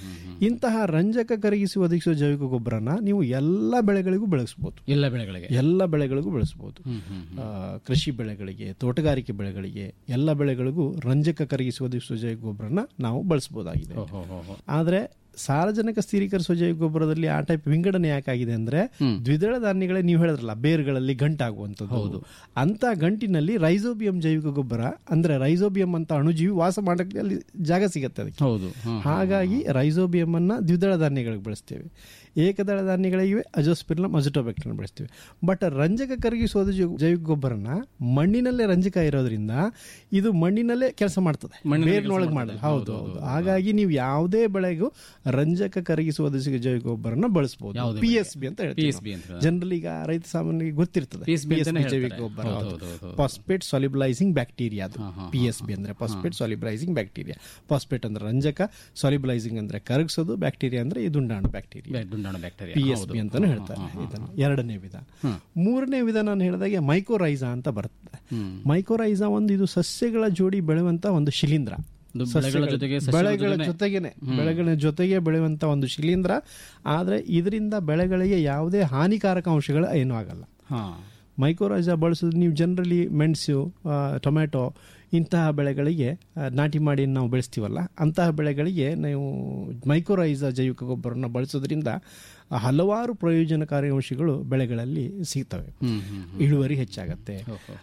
ಇಂತಹ ರಂಜಕ ಕರಗಿಸಿ ಒದಗಿಸುವ ಜೈವಿಕ ಗೊಬ್ಬರನ ನೀವು ಎಲ್ಲ ಬೆಳೆಗಳಿಗೂ ಬೆಳೆಸಬಹುದು ಎಲ್ಲ ಬೆಳೆಗಳಿಗೆ ಎಲ್ಲ ಬೆಳೆಗಳಿಗೂ ಬೆಳೆಸಬಹುದು ಆ, ಕೃಷಿ ಬೆಳೆಗಳಿಗೆ ತೋಟಗಾರಿಕೆ ಬೆಳೆಗಳಿಗೆ ಎಲ್ಲ ಬೆಳೆಗಳಿಗೂ ರಂಜಕ ಕರಗಿಸಿ ಒದಗಿಸುವ ಜೈವಿಕ ಗೊಬ್ಬರನ ನಾವು ಬಳಸಬಹುದಾಗಿದೆ ಹೋ ಹೋ ಹೋ ಹೋ ಆದ್ರೆ ಸಾರಜನಕ ಸ್ಥಿರೀಕರಿಸುವ ಜೈವಿಕ ಗೊಬ್ಬರದಲ್ಲಿ ಆ ಟೈಪ್ ವಿಂಗಡಣೆ ಯಾಕಾಗಿದೆ ಅಂದ್ರೆ ದ್ವಿದಳ ಧಾನ್ಯಗಳೇ ನೀವು ಹೇಳಿದ್ರಲ್ಲ ಬೇರುಗಳಲ್ಲಿ ಗಂಟಾಗುವಂಥದ್ದು ಅಂತ ಗಂಟಿನಲ್ಲಿ ರೈಸೋಬಿಯಂ ಜೈವಿಕ ಗೊಬ್ಬರ ಅಂದ್ರೆ ರೈಸೋಬಿಯಂ ಅಂತ ಅಣುಜೀವಿ ವಾಸ ಮಾಡಕ್ಕೆ ಅಲ್ಲಿ ಜಾಗ ಸಿಗತ್ತೆ ಅದಕ್ಕೆ ಹೌದು ಹಾ. ಹಾಗಾಗಿ ರೈಸೋಬಿಯಂ ಅನ್ನ ದ್ವಿದಳ ಧಾನ್ಯಗಳಿಗೆ ಬಳಸ್ತೇವೆ ಏಕದಳ ಧಾನ್ಯಗಳಿಗೆ ಅಜೋಸ್ಪಿರ್ಲಮ್ ಅಜೋಟೋಬ್ಯಾಕ್ಟರ್ ಬಳಸ್ತೀವಿ ಬಟ್ ರಂಜಕ ಕರಗಿಸೋದು ಜೈ- ಜೈವಿಕ ಗೊಬ್ಬರನ ಮಣ್ಣಿನಲ್ಲೇ ರಂಜಕ ಇರೋದ್ರಿಂದ ಇದು ಮಣ್ಣಿನಲ್ಲೇ ಕೆಲಸ ಮಾಡ್ತದೆ ಮಣ್ಣಿನಲ್ಲೇ ಬೇರಿನೊಳಗೆ ಕೆಲ್ಸ ಮಾಡಲ್ಲ ಮಾಡ್ತದೆ. ಹೌದು ಹೌದು ಹಾಗಾಗಿ ನೀವು ಯಾವುದೇ ಬೆಳೆಗೂ ರಂಜಕ ಕರಗಿಸುವ ಜೈವಿಕ ಗೊಬ್ಬರನ ಬಳಸಬಹುದು ಯಾವುದೇ ಪಿ ಎಸ್ ಬಿ ಅಂತ ಹೇಳ್ತೀವಿ PSB ಅಂತ ನಾವು. ಜನರಲಿ ಈಗ ರೈತ ಸಾಮಾನ್ಯರಿಗೆ ಗೊತ್ತಿರ್ತದೆ PSB ಅಂತಾನೆ PSB ಜೈವಿಕ ಹೇಳ್ತಾರೆ. ಗೊಬ್ಬರ ಹೌದು, ಹೌದು, ಹೌದು. ಫಾಸ್ಫೇಟ್ ಸಾಲಿಬಲೈಸಿಂಗ್ ಬ್ಯಾಕ್ಟೀರಿಯಾ ಅದು ಪಿ ಎಸ್ ಬಿ ಅಂದ್ರೆ ಫಾಸ್ಫೇಟ್ ಸಾಲಿಬಲೈಸಿಂಗ್ ಬ್ಯಾಕ್ಟೀರಿಯಾ ಫಾಸ್ಫೇಟ್ ಅಂದ್ರೆ ರಂಜಕ ಸಾಲಿಬಲೈಸಿಂಗ್ ಅಂದ್ರೆ ಕರಗಿಸೋದು ಬ್ಯಾಕ್ಟೀರಿಯಾ ಅಂದ್ರೆ ಈ ದುಂಡಾಣು ಬ್ಯಾಕ್ಟೀರಿಯಾ ಬ್ಯಾ- ದುಂಡಾಣು ಬ್ಯಾಕ್ಟೀರಿಯಾ ಪಿ ಎಸ್ ಬಿ ಅಂತಾನು ಹೇಳ್ತಾರೆ ಇದನ್ನು ಎರಡನೇ ವಿಧ ಮೂರನೇ ವಿಧ ನಾನು ಹೇಳಿದಾಗೆ ಮೈಕೋರೈಸಾ ಅಂತ ಬರ್ತದೆ ಮೈಕೋರೈಸಾ ಒಂದು ಇದು ಸಸ್ಯಗಳ ಜೋಡಿ ಬೆಳೆಯುವಂತ ಒಂದು ಶಿಲೀಂಧ್ರ ಇದು ಬೆಳೆಗಳ ಸಸ್ಯಗಳ- ಜೊತೆಗೆ ಸಸ್ಯಗಳ ಬೆಳೆಗಳ ಜೊತೆನೆ- ಜೊತೆಗೇನೆ ಬೆಳೆಗಳ ಜೊತೆಗೆ ಬೆಳೆಯುವಂತ ಒಂದು ಶಿಲೀಂಧ್ರ ಆದ್ರೆ ಇದರಿಂದ ಬೆಳೆಗಳಿಗೆ ಯಾವುದೇ ಹಾನಿಕಾರಕ ಅಂಶಗಳು ಏನೂ ಆಗಲ್ಲ ಹಾ ಮೈಕೋರೈಸಾ ಬಳಸೋದು ನೀವು ಜನರಲಿ ಮೆಣಸು ಆ, ಟೊಮ್ಯಾಟೊ ಇಂತಹ ಬೆಳೆಗಳಿಗೆ ಆ, ನಾಟಿ ಮಾಡಿ ನಾವು ಬೆಳೆಸ್ತೀವಲ್ಲ ಅಂತಹ ಬೆಳೆಗಳಿಗೆ ನೀವು ಮೈಕೋರೈಸಾ ಜೈವಿಕ ಗೊಬ್ಬರನ ಬಳಸೋದ್ರಿಂದ ಹಲವಾರು ಪ್ರಯೋಜನಕಾರಿ ಅಂಶಗಳು ಬೆಳೆಗಳಲ್ಲಿ ಸಿಗ್ತವೆ ಹ್ಮ್ ಹ್ಮ್ ಇಳುವರಿ ಹೆಚ್ಚಾಗತ್ತೆ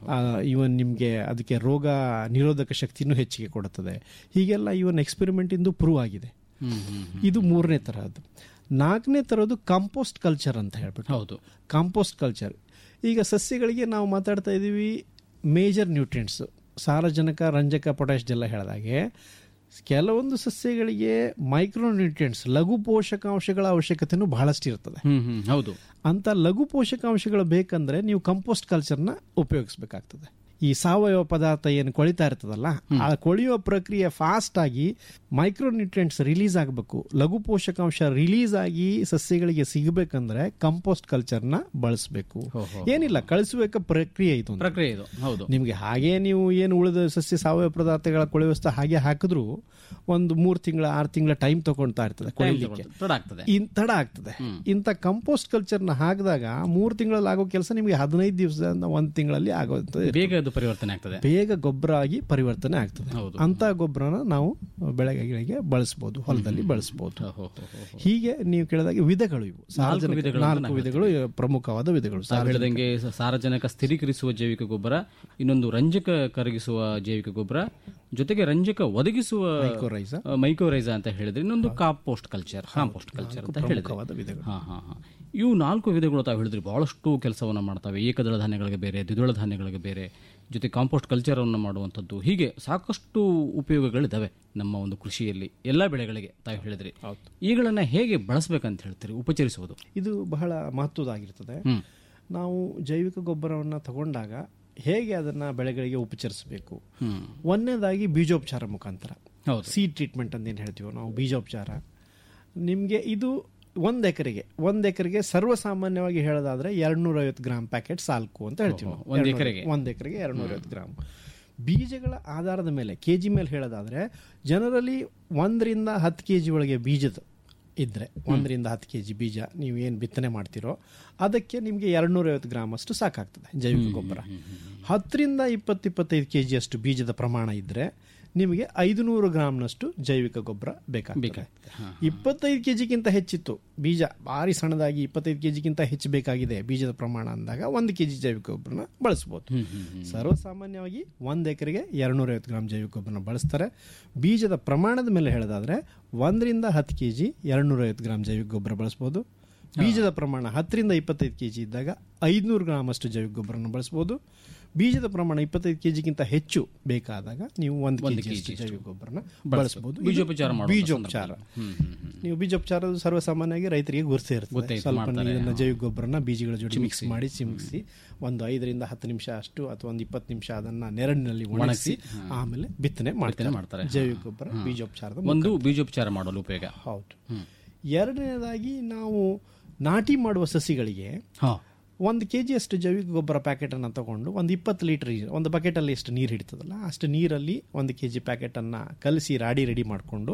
ಇವನ್ ನಿಮಗೆ ಅದಕ್ಕೆ ರೋಗ ನಿರೋಧಕ ಶಕ್ತಿನೂ ಹೆಚ್ಚಿಗೆ ಕೊಡುತ್ತದೆ ಹೀಗೆಲ್ಲ ಇವನ್ ಎಕ್ಸ್ಪೆರಿಮೆಂಟ್ ಇಂದು ಪ್ರೂವ್ ಆಗಿದೆ ಹ್ಮ್ ಹ್ಮ್ ಇದು ಮೂರನೇ ತರಹದ್ದು ನಾಲ್ಕನೇ ತರದ್ದು ಕಾಂಪೋಸ್ಟ್ ಕಲ್ಚರ್ ಅಂತ ಹೇಳ್ಬಿಟ್ಟು ಹೌದು ಕಾಂಪೋಸ್ಟ್ ಕಲ್ಚರ್ ಈಗ ಸಸ್ಯಗಳಿಗೆ ನಾವು ಮಾತಾಡ್ತಾ ಇದ್ದೀವಿ ಮೇಜರ್ ನ್ಯೂಟ್ರಿಯೆಂಟ್ಸ್ ಸಾರಜನಕ ರಂಜಕ ಪೊಟ್ಯಾಶ್ ಎಲ್ಲ ಹೇಳಿದಾಗೆ ಕೆಲವೊಂದು ಸಸ್ಯಗಳಿಗೆ ಮೈಕ್ರೋ ನ್ಯೂಟ್ರಿಯೆಂಟ್ಸ್ ಲಘು ಪೋಷಕಾಂಶಗಳ ಅವಶ್ಯಕತೆನೂ ಬಹಳಷ್ಟು ಇರ್ತದೆ ಹ್ಮ್ ಹ್ಮ್ ಹೌದು ಅಂತ ಲಘು ಪೋಷಕಾಂಶಗಳು ಬೇಕಂದ್ರೆ ನೀವು ಕಂಪೋಸ್ಟ್ ಕಲ್ಚರ್ನ ಉಪಯೋಗಿಸಬೇಕಾಗ್ತದೆ ಈ ಸಾವಯವ ಪದಾರ್ಥ ಏನು ಕೊಳಿತಾ ಇರ್ತದಲ್ಲ ಆ ಕೊಳೆಯುವ ಪ್ರಕ್ರಿಯೆ ಫಾಸ್ಟ್ ಆಗಿ ಮೈಕ್ರೋ ನ್ಯೂಟ್ರಿಯೆಂಟ್ಸ್ ರಿಲೀಸ್ ಆಗಬೇಕು ಲಘು ಪೋಷಕಾಂಶ ರಿಲೀಸ್ ಆಗಿ ಸಸ್ಯಗಳಿಗೆ ಸಿಗಬೇಕಂದ್ರೆ ಕಂಪೋಸ್ಟ್ ಕಲ್ಚರ್ನ ಬಳಸಬೇಕು ಏನಿಲ್ಲ ಕಳಿಸುವ ಪ್ರಕ್ರಿಯೆ ಇದು ಒಂದು. ಪ್ರಕ್ರಿಯೆ ಇದು ಹೌದು ನಿಮಗೆ ಹಾಗೆ ನೀವು ಏನು ಉಳಿದ ಸಸ್ಯ ಸಾವಯವ ಪದಾರ್ಥಗಳ ಕೊಳೆವಸ್ತು ಹಾಗೆ ಹಾಕಿದ್ರು ಒಂದು ಮೂರು ತಿಂಗಳ ಆರು ತಿಂಗಳ ಟೈಮ್ ತಗೊಳ್ತಾ ಇರ್ತದೆ ಕೊಳಿಲಿಕ್ಕೆ ತಡ ಆಗ್ತದೆ ಇನ್ ತಡ ಆಗ್ತದೆ ಇಂಥ ಕಂಪೋಸ್ಟ್ ಕಲ್ಚರ್ನ ಹಾಕಿದಾಗ ಮೂರು ತಿಂಗಳಲ್ಲಿ ಆಗೋ ಕೆಲಸ ನಿಮಗೆ ಹದಿನೈದು ದಿವಸದಿಂದ ಒಂದು ತಿಂಗಳಲ್ಲಿ ಆಗೋದು ಬೇಗ ಅದು ಪರಿವರ್ತನೆ ಆಗ್ತದೆ ಬೇಗ ಗೊಬ್ಬರ ಆಗಿ ಪರಿವರ್ತನೆ ಆಗ್ತದೆ ಹೌದು. ಅಂತ ಗೊಬ್ಬರನ ನಾವು ಬೆಳೆಗಳಿಗೆ ಬಳಸಬಹುದು ಹೊಲದಲ್ಲಿ ಬಳಸಬಹುದು ಹೋ, ಹೋ, ಹೋ, ಹೋ. ಹೀಗೆ ನೀವು ಕೇಳಿದಾಗ ವಿಧಗಳು ಇವು ಸಾರ್ವಜನಿಕ ವಿಧಗಳು ಅಂತ ನಾಲ್ಕು ವಿಧಗಳು ಪ್ರಮುಖವಾದ ವಿಧಗಳು ತಾವು ಹೇಳಿದಂಗೆ ಸ- ಸಾರಜನಕ ಸ್ಥಿರೀಕರಿಸುವ ಜೈವಿಕ ಗೊಬ್ಬರ ಇನ್ನೊಂದು ರಂಜಕ ಕರಗಿಸುವ ಜೈವಿಕ ಗೊಬ್ಬರ ಜೊತೆಗೆ ರಂಜಕ ಒದಗಿಸುವ Mycorrhiza. ಮೈಕೋರೈಸಾ ಅಂತ ಹೇಳಿದ್ರೆ ಇನ್ನೊಂದು ಕಾಂಪೋಸ್ಟ್ ಕಲ್ಚರ್ ಕಾಂಪೋಸ್ಟ್ ಕಲ್ಚರ್ ಅಂತ ಹೇಳಿದ್ರೆ ಪ್ರಮುಖವಾದ ವಿಧಗಳು ಹಾ ಹಾ ಹಾ ಇವು ನಾಲ್ಕು ವಿಧಗಳು ತಾವು ಹೇಳಿದ್ರಿ ಬಹಳಷ್ಟು ಕೆಲಸವನ್ನ ಮಾಡ್ತವೆ ಏಕದಳ ಧಾನ್ಯಗಳಿಗೆ ಬೇರೆ ದ್ವಿದಳ ಧಾನ್ಯಗಳಿಗೆ ಬೇರೆ ಜೊತೆ ಕಾಂಪೋಸ್ಟ್ ಕಲ್ಚರ್ ಅನ್ನು ಮಾಡುವಂಥದ್ದು ಹೀಗೆ ಸಾಕಷ್ಟು ಉಪಯೋಗಗಳಿದಾವೆ ನಮ್ಮ ಒಂದು ಕೃಷಿಯಲ್ಲಿ ಎಲ್ಲ ಬೆಳೆಗಳಿಗೆ ತಾವು ಹೇಳಿದ್ರಿ ಇವುಗಳನ್ನ ಹೇಗೆ ಬಳಸಬೇಕಂತ ಹೇಳ್ತೀರಿ ಉಪಚರಿಸುವುದು ಇದು ಬಹಳ ಮಹತ್ವದಾಗಿರ್ತದೆ ನಾವು ಜೈವಿಕ ಗೊಬ್ಬರವನ್ನು ತಗೊಂಡಾಗ ಹೇಗೆ ಅದನ್ನ ಬೆಳೆಗಳಿಗೆ ಉಪಚರಿಸಬೇಕು ಒಂದನೇದಾಗಿ ಬೀಜೋಪಚಾರ ಮುಖಾಂತರ ಹೌದು. ಸೀಡ್ ಟ್ರೀಟ್ಮೆಂಟ್ ಅಂತ ಏನು ಹೇಳ್ತೀವಿ ನಾವು ಬೀಜೋಪಚಾರ ನಿಮಗೆ ಇದು ಒಂದು ಎಕರೆಗೆ ಒಂದು ಎಕರೆಗೆ ಸರ್ವಸಾಮಾನ್ಯವಾಗಿ ಹೇಳೋದಾದ್ರೆ ಎರಡ್ನೂರ ಐವತ್ತು ಗ್ರಾಮ್ ಪ್ಯಾಕೆಟ್ ಸಾಲ್ಕು ಅಂತ ಹೇಳ್ತೀವಿ ನಾವು. ಒಂದ್ ಎರಡ್ನೂರ- ಎಕರೆಗೆ? ಒಂದು ಎಕರೆಗೆ ಎರಡ್ನೂರ ಐವತ್ತು ಗ್ರಾಮ್ ಬೀಜಗಳ ಆಧಾರದ ಮೇಲೆ ಕೆ ಜಿ ಮೇಲೆ ಹೇಳೋದಾದ್ರೆ ಜನರಲಿ ಒಂದರಿಂದ ಹತ್ತು ಕೆ ಜಿ ಒಳಗೆ ಬೀಜದ ಇದ್ರೆ ಒಂದರಿಂದ ಹತ್ತು ಕೆ ಜಿ ಬೀಜ ನೀವು ಏನು ಬಿತ್ತನೆ ಮಾಡ್ತೀರೋ ಅದಕ್ಕೆ ನಿಮಗೆ ಎರಡ್ನೂರೈವತ್ತು ಗ್ರಾಮ್ ಅಷ್ಟು ಸಾಕಾಗ್ತದೆ ಜೈವಿಕ ಗೊಬ್ಬರ ಹತ್ತರಿಂದ ಇಪ್ಪತ್ತು ಇಪ್ಪತ್ತೈದು ಕೆ ಜಿ ಅಷ್ಟು ಬೀಜದ ಪ್ರಮಾಣ ಇದ್ರೆ ನಿಮಗೆ ಐದುನೂರು ಗ್ರಾಮ್ನಷ್ಟು ಜೈವಿಕ ಗೊಬ್ಬರ ಬೇಕಾಗ್ತದೆ ಇಪ್ಪತ್ತೈದು ಕೆ ಜಿಗಿಂತ ಹೆಚ್ಚಿತ್ತು ಬೀಜ ಭಾರಿ ಸಣ್ಣದಾಗಿ ಇಪ್ಪತ್ತೈದು ಕೆ ಜಿಗಿಂತ ಹೆಚ್ಚು ಬೇಕಾಗಿದೆ ಬೀಜದ ಪ್ರಮಾಣ ಅಂದಾಗ ಒಂದು ಕೆ ಜಿ ಜೈವಿಕ ಗೊಬ್ಬರನ ಬಳಸ್ಬೋದು ಸರ್ವಸಾಮಾನ್ಯವಾಗಿ ಒಂದು ಎಕರೆಗೆ ಎರಡ್ನೂರೈವತ್ತು ಗ್ರಾಮ್ ಜೈವಿಕ ಗೊಬ್ಬರನ ಬಳಸ್ತಾರೆ ಬೀಜದ ಪ್ರಮಾಣದ ಮೇಲೆ ಹೇಳೋದಾದ್ರೆ ಒಂದರಿಂದ ಹತ್ತು ಕೆ ಜಿ ಎರಡ್ನೂರೈವತ್ತು ಗ್ರಾಮ್ ಜೈವಿಕ ಗೊಬ್ಬರ ಬಳಸ್ಬೋದು ಬೀಜದ ಪ್ರಮಾಣ ಹತ್ತರಿಂದ ಇಪ್ಪತ್ತೈದು ಕೆ ಜಿ ಇದ್ದಾಗ ಐದುನೂರು ಗ್ರಾಮ್ ಅಷ್ಟು ಜೈವಿಕ ಗೊಬ್ಬರನ ಬಳಸ್ಬೋದು ಬೀಜದ ಪ್ರಮಾಣ ಇಪ್ಪತ್ತೈದು ಕೆ ಜಿಗಿಂತ ಹೆಚ್ಚು ಬೇಕಾದಾಗ ನೀವು ಒಂದು ಕೆ ಜಿ ಜೈವಿಕ ಗೊಬ್ಬರನ ಬಳಸಬಹುದು ಬೀಜೋಪಚಾರ ಮಾಡುವಂತ ಬೀಜೋಪಚಾರ ನೀವು ಬೀಜೋಪಚಾರ ಸರ್ವಸಾಮಾನ್ಯವಾಗಿ ರೈತರಿಗೆ ಗುರುತೇ ಇರ್ತದೆ ಗೊತ್ತೈತೆ, ಸ್ವಲ್ಪ ಮಾಡ್ತಾರೆ. ನೀರನ್ನ ಜೈವಿಕ ಗೊಬ್ಬರನ ಬೀಜಗಳ ಜೋಡಿ ಮಿಕ್ಸ್ ಮಾಡಿ ಚಿಮುಕಿಸಿ ಒಂದು ಐದರಿಂದ ಹತ್ತು ನಿಮಿಷ ಅಷ್ಟು ಅಥವಾ ಒಂದು ಇಪ್ಪತ್ತು ನಿಮಿಷ ಅದನ್ನ ನೆರಳಿನಲ್ಲಿ ಒಣಗಿಸಿ ಆಮೇಲೆ ಬಿತ್ತನೆ ಮಾಡ್ತಾರೆ ಮಾಡ್ತಾರೆ. ಜೈವಿಕ ಗೊಬ್ಬರ ಬೀಜೋಪಚಾರದ ಒಂದು ಬೀಜೋಪಚಾರ ಮಾಡಲು ಉಪಯೋಗ ಹೌದು ಎರಡನೇದಾಗಿ ನಾವು ನಾಟಿ ಮಾಡುವ ಸಸಿಗಳಿಗೆ ಹಾ ಒಂದು ಕೆ ಜಿ ಅಷ್ಟು ಜೈವಿಕ ಗೊಬ್ಬರ ಪ್ಯಾಕೆಟನ್ನು ತಗೊಂಡು ಒಂದು ಇಪ್ಪತ್ತು ಲೀಟರ್ ಒಂದು ಬಕೆಟಲ್ಲಿ ಎಷ್ಟು ನೀರು ಹಿಡಿತದಲ್ಲ ಅಷ್ಟು ನೀರಲ್ಲಿ ಒಂದು ಕೆ ಜಿ ಪ್ಯಾಕೆಟನ್ನು ಕಲಸಿ ರಾಡಿ ರೆಡಿ ಮಾಡಿಕೊಂಡು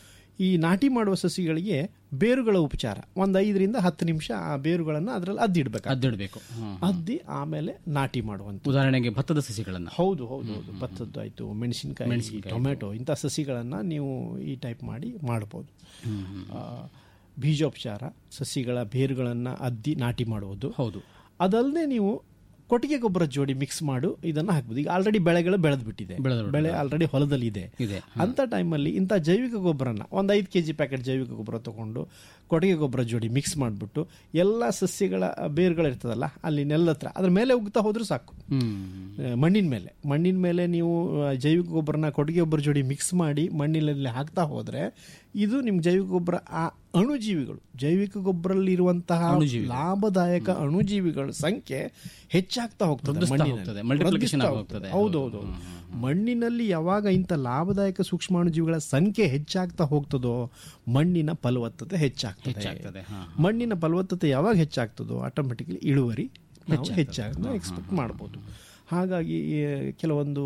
ಈ ನಾಟಿ ಮಾಡುವ ಸಸಿಗಳಿಗೆ ಬೇರುಗಳ ಉಪಚಾರ ಒಂದು ಐದರಿಂದ ಹತ್ತು ನಿಮಿಷ ಆ ಬೇರುಗಳನ್ನು ಅದರಲ್ಲಿ ಅದ್ದಿಡ್ಬೇಕು ಅದ್ದಿಡ್ಬೇಕು ಹಾ. ಅದ್ದಿ ಆಮೇಲೆ ನಾಟಿ ಮಾಡುವಂಥ ಉದಾಹರಣೆಗೆ ಭತ್ತದ ಸಸಿಗಳನ್ನ ಹೌದು ಹೌದು ಹೌದು ಭತ್ತದ್ದು ಆಯಿತು ಮೆಣಸಿನಕಾಯಿ ಟೊಮೆಟೊ ಇಂಥ ಸಸಿಗಳನ್ನು ನೀವು ಈ ಟೈಪ್ ಮಾಡಿ ಮಾಡ್ಬೋದು ಆ, ಬೀಜೋಪಚಾರ ಸಸಿಗಳ ಬೇರುಗಳನ್ನು ಅದ್ದಿ ನಾಟಿ ಮಾಡುವುದು ಹೌದು ಅದಲ್ಲದೆ ನೀವು ಕೊಟ್ಟಿಗೆ ಗೊಬ್ಬರ ಜೋಡಿ ಮಿಕ್ಸ್ ಮಾಡು ಇದನ್ನು ಹಾಕ್ಬೋದು ಈಗ ಆಲ್ರೆಡಿ ಬೆಳೆಗಳು ಬೆಳೆದು ಬಿಟ್ಟಿದೆ ಬೆಳೆದು ಬೆಳೆ ಆಲ್ರೆಡಿ ಹೊಲದಲ್ಲಿ ಇದೆ ಇದೆ ಅಂಥ ಟೈಮಲ್ಲಿ ಇಂಥ ಜೈವಿಕ ಗೊಬ್ಬರನ ಒಂದು ಐದು ಕೆ ಜಿ ಪ್ಯಾಕೆಟ್ ಜೈವಿಕ ಗೊಬ್ಬರ ತಗೊಂಡು ಕೊಟ್ಟಿಗೆ ಗೊಬ್ಬರ ಜೋಡಿ ಮಿಕ್ಸ್ ಮಾಡಿಬಿಟ್ಟು ಎಲ್ಲ ಸಸ್ಯಗಳ ಬೇರುಗಳಿರ್ತದಲ್ಲ ಅಲ್ಲಿ ನೆಲದ ಹತ್ರ ಅದ್ರ ಮೇಲೆ ಉಗ್ತಾ ಹೋದ್ರೂ ಸಾಕು ಹ್ಮ್ ಆ, ಮಣ್ಣಿನ ಮೇಲೆ ಮಣ್ಣಿನ ಮೇಲೆ ನೀವು ಆ, ಜೈವಿಕ ಗೊಬ್ಬರನ ಕೊಟ್ಟಿಗೆ ಗೊಬ್ಬರ ಜೋಡಿ ಮಿಕ್ಸ್ ಮಾಡಿ ಮಣ್ಣಿನಲ್ಲಿ ಹಾಕ್ತಾ ಹೋದ್ರೆ ಇದು ನಿಮ್ಮ ಜೈವಿಕ ಗೊಬ್ಬರ ಆ ಅಣುಜೀವಿಗಳು ಜೈವಿಕ ಗೊಬ್ಬರಲ್ಲಿ ಇರುವಂತಹ ಲಾಭದಾಯಕ ಅಣುಜೀವಿಗಳ ಸಂಖ್ಯೆ ಹೆಚ್ಚಾಗ್ತಾ ಹೋಗ್ತದೆ ವೃದ್ಧಿಸ್ತಾ ಮಣ್ಣಿನಲ್ಲಿ. ಹೋಗ್ತದೆ, multiplication ವೃದ್ಧಿಸ್ತಾ ಆಗೋಗ್ತದೆ. ಹೌದು ಹೌದು ಹೌದು. ಮಣ್ಣಿನಲ್ಲಿ ಯಾವಾಗ ಇಂಥ ಲಾಭದಾಯಕ ಸೂಕ್ಷ್ಮಾಣುಜೀವಿಗಳ ಸಂಖ್ಯೆ ಹೆಚ್ಚಾಗ್ತಾ ಹೋಗ್ತದೋ ಮಣ್ಣಿನ ಫಲವತ್ತತೆ ಹೆಚ್ಚಾಗ್ತದೆ ಹೆಚ್ಚಾಗ್ತದೆ ಹಾ ಮಣ್ಣಿನ ಫಲವತ್ತತೆ ಯಾವಾಗ ಹೆಚ್ಚಾಗ್ತದೋ ಆಟೋಮೆಟಿಕ್ಲಿ ಇಳುವರಿ ನಾವು ಹೆಚ್ಚಾಗ ಎಕ್ಸ್ಪೆಕ್ಟ್ ಮಾಡ್ಬೋದು ಹಾಗಾಗಿ ಈ ಕೆಲವೊಂದು